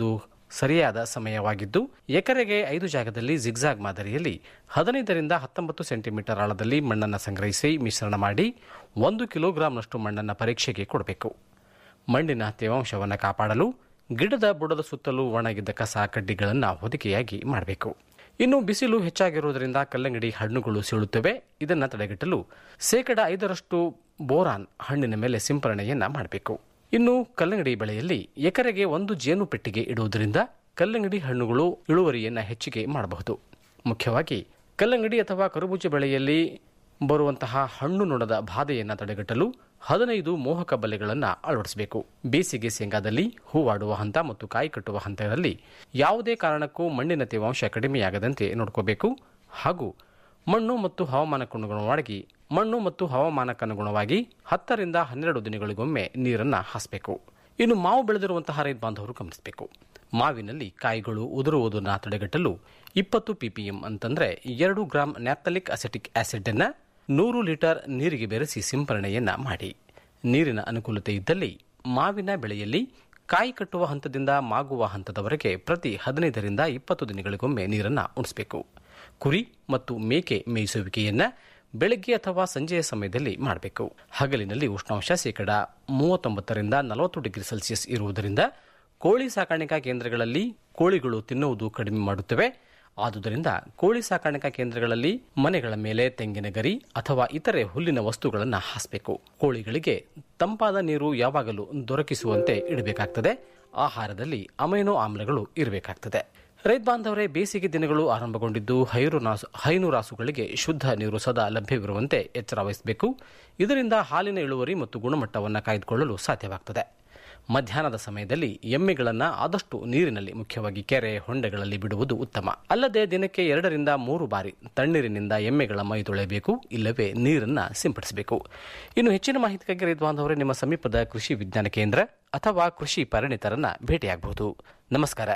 ಸರಿಯಾದ ಸಮಯವಾಗಿದ್ದು ಎಕರೆಗೆ ಐದು ಜಾಗದಲ್ಲಿ ಜಿಗ್ಜಾಗ್ ಮಾದರಿಯಲ್ಲಿ ಹದಿನೈದರಿಂದ ಹತ್ತೊಂಬತ್ತು ಸೆಂಟಿಮೀಟರ್ ಆಳದಲ್ಲಿ ಮಣ್ಣನ್ನು ಸಂಗ್ರಹಿಸಿ ಮಿಶ್ರಣ ಮಾಡಿ ಒಂದು ಕಿಲೋಗ್ರಾಂನಷ್ಟು ಮಣ್ಣನ್ನು ಪರೀಕ್ಷೆಗೆ ಕೊಡಬೇಕು ಮಣ್ಣಿನ ತೇವಾಂಶವನ್ನು ಕಾಪಾಡಲು ಗಿಡದ ಬುಡದ ಸುತ್ತಲೂ ಒಣಗಿದ್ದ ಕಸ ಕಡ್ಡಿಗಳನ್ನು ಹೊದಿಕೆಯಾಗಿ ಮಾಡಬೇಕು ಇನ್ನು ಬಿಸಿಲು ಹೆಚ್ಚಾಗಿರುವುದರಿಂದ ಕಲ್ಲಂಗಡಿ ಹಣ್ಣುಗಳು ಸೀಳುತ್ತವೆ ಇದನ್ನು ತಡೆಗಟ್ಟಲು ಶೇಕಡ ಐದರಷ್ಟು ಬೋರಾನ್ ಹಣ್ಣಿನ ಮೇಲೆ ಸಿಂಪರಣೆಯನ್ನ ಮಾಡಬೇಕು ಇನ್ನು ಕಲ್ಲಂಗಡಿ ಬೆಳೆಯಲ್ಲಿ ಎಕರೆಗೆ ಒಂದು ಜೇನು ಪೆಟ್ಟಿಗೆ ಇಡುವುದರಿಂದ ಕಲ್ಲಂಗಡಿ ಹಣ್ಣುಗಳು ಇಳುವರಿಯನ್ನು ಹೆಚ್ಚಿಗೆ ಮಾಡಬಹುದು ಮುಖ್ಯವಾಗಿ ಕಲ್ಲಂಗಡಿ ಅಥವಾ ಕರುಬೂಜ ಬೆಳೆಯಲ್ಲಿ ಬರುವಂತಹ ಹಣ್ಣು ನೊಣದ ಬಾಧೆಯನ್ನು ತಡೆಗಟ್ಟಲು ಹದಿನೈದು ಮೋಹಕ ಬಲೆಗಳನ್ನು ಅಳವಡಿಸಬೇಕು ಬೇಸಿಗೆ ಶೇಂಗಾದಲ್ಲಿ ಹೂವಾಡುವ ಹಂತ ಮತ್ತು ಕಾಯಿ ಕಟ್ಟುವ ಹಂತದಲ್ಲಿ ಯಾವುದೇ ಕಾರಣಕ್ಕೂ ಮಣ್ಣಿನ ತೇವಾಂಶ ಕಡಿಮೆಯಾಗದಂತೆ ನೋಡ್ಕೋಬೇಕು ಹಾಗೂ ಮಣ್ಣು ಮತ್ತು ಹವಾಮಾನಕ್ಕನುಗುಣವಾಗಿ ಮಣ್ಣು ಮತ್ತು ಹವಾಮಾನಕ್ಕನುಗುಣವಾಗಿ ಹತ್ತರಿಂದ ಹನ್ನೆರಡು ದಿನಗಳಿಗೊಮ್ಮೆ ನೀರನ್ನು ಹಾಸಬೇಕು ಇನ್ನು ಮಾವು ಬೆಳೆದಿರುವಂತಹ ರೈತ ಬಾಂಧವರು ಗಮನಿಸಬೇಕು ಮಾವಿನಲ್ಲಿ ಕಾಯಿಗಳು ಉದುರುವುದನ್ನು ತಡೆಗಟ್ಟಲು ಇಪ್ಪತ್ತು ಪಿಪಿಎಂ ಅಂತಂದ್ರೆ ಎರಡು ಗ್ರಾಂ ನ್ಯಾಪ್ತಲಿಕ್ ಅಸೆಟಿಕ್ ಆಸಿಡ್ ಅನ್ನ ನೂರು ಲೀಟರ್ ನೀರಿಗೆ ಬೆರೆಸಿ ಸಿಂಪರಣೆಯನ್ನ ಮಾಡಿ ನೀರಿನ ಅನುಕೂಲತೆ ಇದ್ದಲ್ಲಿ ಮಾವಿನ ಬೆಳೆಯಲ್ಲಿ ಕಾಯಿ ಕಟ್ಟುವ ಹಂತದಿಂದ ಮಾಗುವ ಹಂತದವರೆಗೆ ಪ್ರತಿ ಹದಿನೈದರಿಂದ ಇಪ್ಪತ್ತು ದಿನಗಳಿಗೊಮ್ಮೆ ನೀರನ್ನು ಉಣಿಸಬೇಕು ಕುರಿ ಮತ್ತು ಮೇಕೆ ಮೇಯಿಸುವಿಕೆಯನ್ನ ಬೆಳಗ್ಗೆ ಅಥವಾ ಸಂಜೆಯ ಸಮಯದಲ್ಲಿ ಮಾಡಬೇಕು ಹಗಲಿನಲ್ಲಿ ಉಷ್ಣಾಂಶ ಶೇಕಡ ಮೂವತ್ತೊಂಬತ್ತರಿಂದ ನಲವತ್ತು ಡಿಗ್ರಿ ಸೆಲ್ಸಿಯಸ್ ಇರುವುದರಿಂದ ಕೋಳಿ ಸಾಕಾಣಿಕಾ ಕೇಂದ್ರಗಳಲ್ಲಿ ಕೋಳಿಗಳು ತಿನ್ನುವುದು ಕಡಿಮೆ ಮಾಡುತ್ತವೆ ಆದುದರಿಂದ ಕೋಳಿ ಸಾಕಾಣಿಕಾ ಕೇಂದ್ರಗಳಲ್ಲಿ ಮನೆಗಳ ಮೇಲೆ ತೆಂಗಿನ ಗರಿ ಅಥವಾ ಇತರೆ ಹುಲ್ಲಿನ ವಸ್ತುಗಳನ್ನು ಹಾಸಬೇಕು ಕೋಳಿಗಳಿಗೆ ತಂಪಾದ ನೀರು ಯಾವಾಗಲೂ ದೊರಕಿಸುವಂತೆ ಇಡಬೇಕಾಗ್ತದೆ ಆಹಾರದಲ್ಲಿ ಅಮೈನೋ ಆಮ್ಲಗಳು ಇರಬೇಕಾಗ್ತದೆ ರೈತ ಬಾಂಧವರೇ ಬೇಸಿಗೆ ದಿನಗಳು ಆರಂಭಗೊಂಡಿದ್ದು ಹೈನುರಾಸು ಹೈನುರಾಸುಗಳಿಗೆ ಶುದ್ಧ ನೀರು ಸದಾ ಲಭ್ಯವಿರುವಂತೆ ಎಚ್ಚರ ವಹಿಸಬೇಕು ಇದರಿಂದ ಹಾಲಿನ ಇಳುವರಿ ಮತ್ತು ಗುಣಮಟ್ಟವನ್ನು ಕಾಯ್ದುಕೊಳ್ಳಲು ಸಾಧ್ಯವಾಗ್ತದೆ ಮಧ್ಯಾಹ್ನದ ಸಮಯದಲ್ಲಿ ಎಮ್ಮೆಗಳನ್ನು ಆದಷ್ಟು ನೀರಿನಲ್ಲಿ ಮುಖ್ಯವಾಗಿ ಕೆರೆ ಹೊಂಡೆಗಳಲ್ಲಿ ಬಿಡುವುದು ಉತ್ತಮ ಅಲ್ಲದೆ ದಿನಕ್ಕೆ ಎರಡರಿಂದ ಮೂರು ಬಾರಿ ತಣ್ಣೀರಿನಿಂದ ಎಮ್ಮೆಗಳ ಮೈ ತೊಳೆಯಬೇಕು ಇಲ್ಲವೇ ನೀರನ್ನ ಸಿಂಪಡಿಸಬೇಕು ಇನ್ನು ಹೆಚ್ಚಿನ ಮಾಹಿತಿಗಾಗಿ ರೈತ ಬಾಂಧವರೇ ನಿಮ್ಮ ಸಮೀಪದ ಕೃಷಿ ವಿಜ್ಞಾನ ಕೇಂದ್ರ ಅಥವಾ ಕೃಷಿ ಪರಿಣಿತರನ್ನ ಭೇಟಿಯಾಗಬಹುದು ನಮಸ್ಕಾರ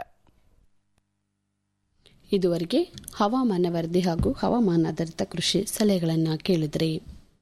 ಇದುವರೆಗೆ ಹವಾಮಾನ ವರದಿ ಹಾಗೂ ಹವಾಮಾನಾಧಾರಿತ ಕೃಷಿ ಸಲಹೆಗಳನ್ನು ಕೇಳಿದ್ರಿ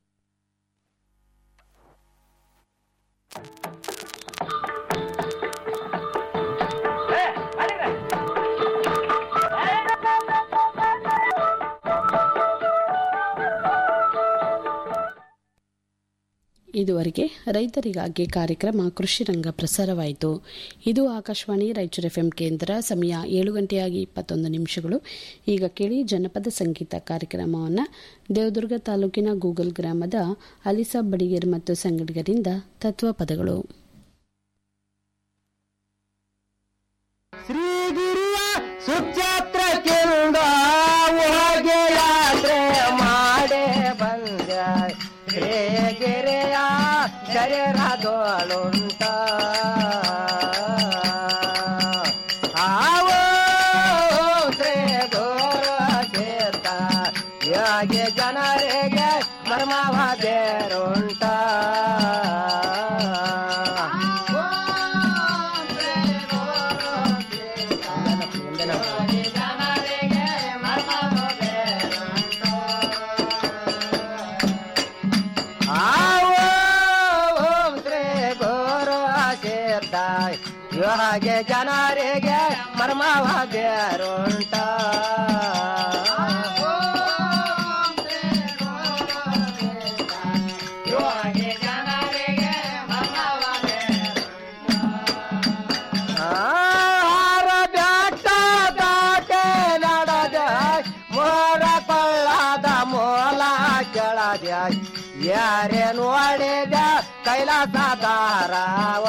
ಇದುವರೆಗೆ ರೈತರಿಗಾಗಿ ಕಾರ್ಯಕ್ರಮ ಕೃಷಿ ರಂಗ ಪ್ರಸಾರವಾಯಿತು ಇದು ಆಕಾಶವಾಣಿ ರಾಯಚೂರು ಎಫ್ಎಂ ಕೇಂದ್ರ ಸಮಯ ಏಳು ಗಂಟೆಯಾಗಿ ಇಪ್ಪತ್ತೊಂದು ನಿಮಿಷಗಳು ಈಗ ಕೇಳಿ ಜನಪದ ಸಂಗೀತ ಕಾರ್ಯಕ್ರಮವನ್ನು ದೇವದುರ್ಗ ತಾಲೂಕಿನ ಗೂಗಲ್ ಗ್ರಾಮದ ಅಲಿಸಾ ಬಡಿಗೇರ್ ಮತ್ತು ಸಂಗಡಿಗರಿಂದ ತತ್ವ ಪದಗಳು ಶ್ರೀಗಿರಿಯ ಸುಕ್ಷೇತ್ರಕ್ಕೆಂದ ಹೋಗಿ ಯಾತ್ರೆ ಮಾಡೇ ಬಂದ ಶ್ರೀಗಿರಿಯ ಶರೀರದೋಳುಂಟ ಆವೋ ಶ್ರೀ ಗೋರ ಸೇತ ಯೋಗಿ ಜನರಿಗೆ ಮರ್ಮವಾದೇರುಂಟ ಓಂ ಶ್ರೀ ಗುರು ಸಿದ್ಧಾಯ್ ಯೋಗೆ ಜನರಿಗೆ ಮರ್ಮವಾದ್ಯರುಂಟ ಆರ ಬ್ಯಾಟ ದಾಟೆ ನಡದ ಮೋರ ಕೊಳ್ಳದ ಮೂಲ ಕೆಳದ ಯಾರೇ ನೋಡಿದ ಕೈಲಾಸದಾರವ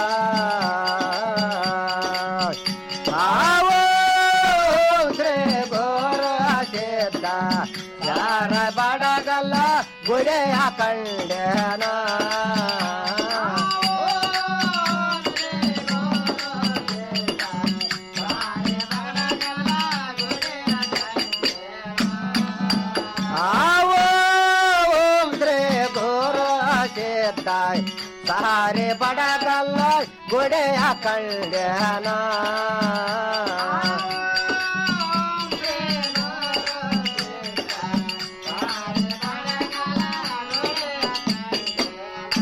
ಆವೋ ಶ್ರೀ ಗೋರ ಸಿದ್ಧ ಯಾರ ಬಡಗಲ್ಲ ಗುಡೆಯ ಕಂಡನ ಆವೋ ಓಂ ಶ್ರೀ ಗುರು ಸಿದ್ಧಾಯ್ ಸಾರೆ ಬಡಗಲ್ಲ ಗುಡೆಯ ಕಂಡನ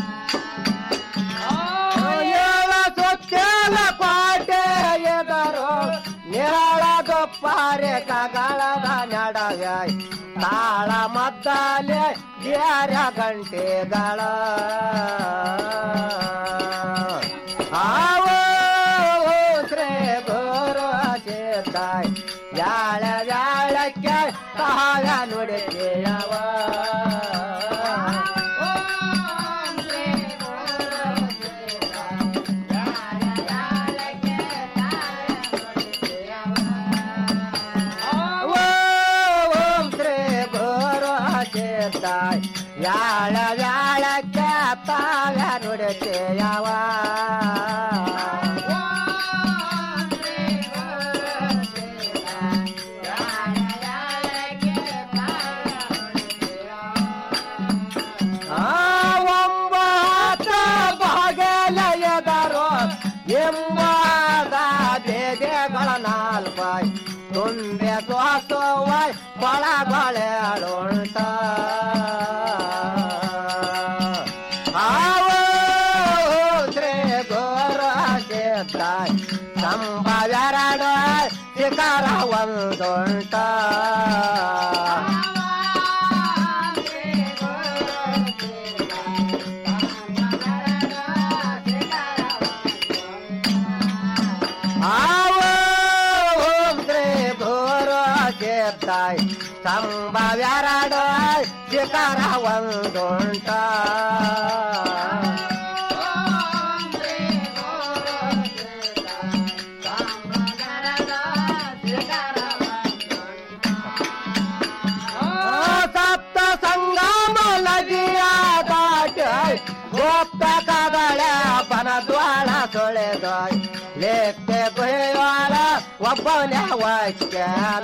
ಏಳ ಸೊಚ್ಚಲ ಕೋಟೆ ಎದರೋ ಗಳದ ನಡವೆ ತಾಳ ಮದ್ದಾಲೆ ಬ್ಯಾರ ಗಂಟೆಗಳ ಆವೋ ಶ್ರೀ ಗುರು ಸಿದ್ದಾಯ್ ಯಾಳ ಯಾಳಕ್ಕೆ ತಾಳ ನುಡಿಕೆಯವ ಓಂ ಶ್ರೀ ಗುರು ಸಿದ್ದಾಯ್ ಯಾಳ ಯಾಳಕ್ಕೆ ತಾಳ ನುಡಿಕೆಯವ ಒಂಬತ್ತ ಬಾಗಲಯದರು ಎಂಬಾದ ಬೇದೆಗಳ ನಾಲ್ಕಾಯ್ ತುಂಬೆ ದೋಸವಾಯ್ ಕೊಳಗೊಳೆಳುಂಟ ಆವೋ ಶ್ರೀ ಗುರು ಸಿದ್ದಾಯ್ ಸಂಭವೆರಡು ಶಿಖರ ಒಂದುಂಟ ಆವೋ ಓಂ ಶ್ರೀ ಗುರು ಸಿದ್ದಾಯ್ ಸಂಭವೆರಡು ಶಿಖರ ಒಂದುಂಟ ಸಪ್ತ ಸಂಗಮ ನದಿಯ ದಾಟ ಗೋಪ್ತ ಕದಳ ಬನದ್ವಾಳ ತೊಳೆದೋಯ್ ಲೇಖೆ ಗುಹೆಯೊಳ ಒಬ್ಬನೇ ವಾಕ್ಯಾನ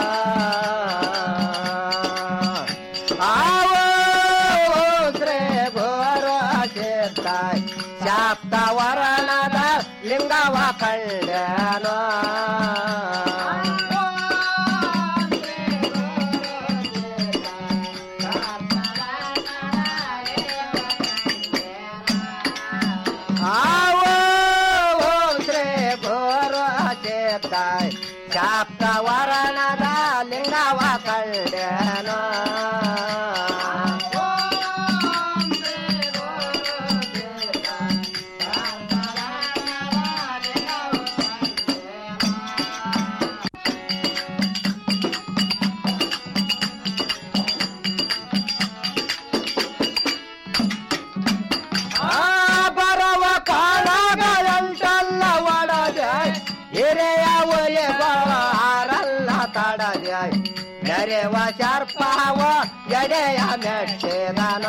ಆವೋ ಶ್ರೀ ಗುರು ಸಿದ್ದಾಯ್ ಶಾಪ್ತ ವರ್ಣದ ಲಿಂಗವ ಕಳ್ಯಾನ ಆವೋ ಓಂ ಶ್ರೀ ಗುರು ಸಿದ್ದಾಯ್ ಶಾಪ್ತ ವರ್ಣದ ಲಿಂಗವ ಕಳ್ಯಾನ ಆ ಬರವ ಕಾಳಗಳಂಟಲ್ಲ ಒಡದೆ ಹಿರಿಯ ಒಲೆಗಳ ಹಾರಲ್ಲ ತಡದೆ ನೆರೆವ ಸರ್ಪವ ಎಡೆಯ ಮೆಟ್ಟಿದನ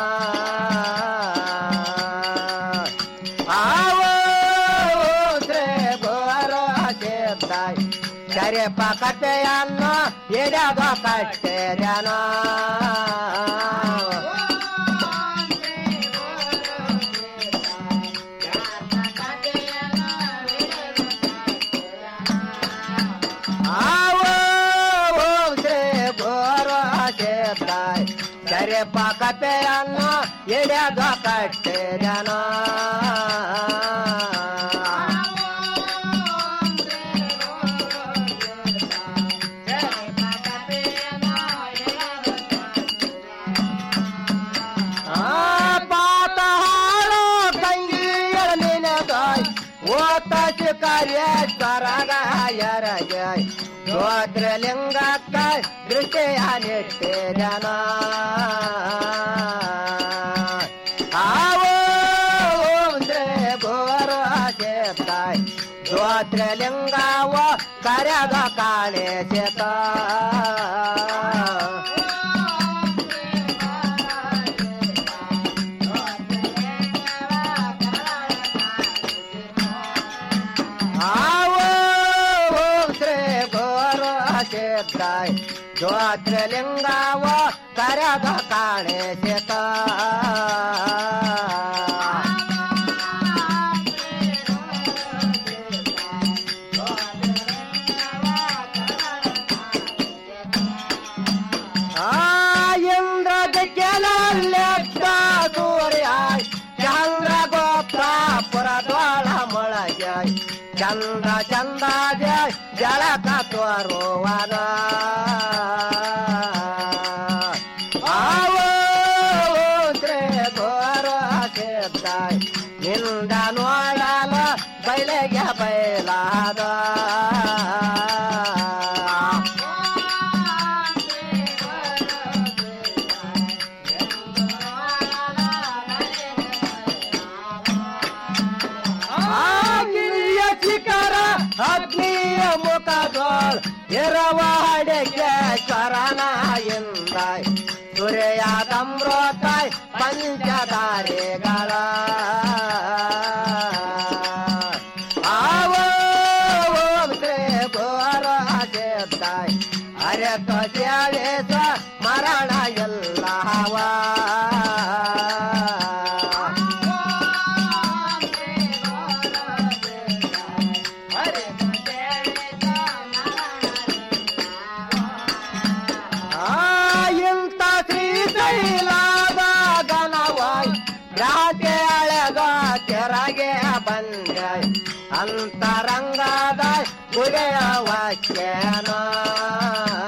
ಆವೋ ಶ್ರೀ ಗುರು ಸಿದ್ದಾಯ್ ಕರೆಪ ಕಥೆಯನ್ನು ಎಡೆದ ಕಟ್ಟೆದನ ಆವೋ ಓಂ ಶ್ರೀ ಗುರು ಸಿದ್ದಾಯ್ ಕರೆಪ ಕಥೆಯನ್ನು ಎಡೆದ ಕಟ್ಟೆದನ ಆ ಪಾತ ಹಾಳು ತಂಗಿಯರ ನೆನೆದಾಯ್ ಓತ ಶಿಕಾರ್ಯೇಶ್ವರಗಾಯರಗಾಯ್ ಗೋತ್ರಲಿಂಗಕ್ಕ ದೃಷ್ಟಿಯ ನೆಟ್ಟಿರನ ಆವೋ ಓಂ ಶ್ರೀ ಗುರು ಸಿದ್ದಾಯ್ ಗೋತ್ರಲಿಂಗವ ಕರೆದ ಕಾಣಿಸಿತ ಆವೋ ಓಂ ಶ್ರೀ ಗುರು ಸಿದ್ದಾಯ್ ಜ್ಯೋತಿರ್ಲಿಂಗವ ಕರೆದ ಕಾಣಿಸಿತ ಆ ಇಂದ್ರದ ಕೆಲಲೆಕ್ಕ ಸೂರ್ಯ ಚಂದ್ರ ಗೋತ್ರ ಪುರದ್ವಾಳ ಮೊಳಗಾಯ್ ಚಂದ ಚಂದ ಜಳಕ ತೋರುವನ ಆವೋದ್ರೆ ತೋರ ಸಿದ್ದಾಯ್ ನಿಂದ ನೋಡಲ ಬಯಲಿಗೆ ಬಯಲಾದ ಆಗಿಲಿಯ ಶಿಖರ ಅಗ್ನಿಯ ಮುಖದೋಳ್ ಎರವಾಡೆಗೆ ಶರಣ ಎಂದಾಯ್ ಸೂರ್ಯ ತಮ್ರೋತಾಯ್ ಪಂಚದಾರೆಗಳ ಆವೋ ಓಂ ಶ್ರೀ ಘೋರ ಸಿದ್ದಾಯ್ ಅರೆತ ಸೇವೆ ಮರಣ ಎಲ್ಲವಾ ಆ ಇಂಥ ಶ್ರೀಶೈಲಾದ ಗಣವಾಯ್ ರಾಜೆ ಅಳೆದ ಕೆರಗೆ ಬಂದೆ ಅಂತರಂಗದ ಗುಡೆಯ ವಾಕ್ಯನ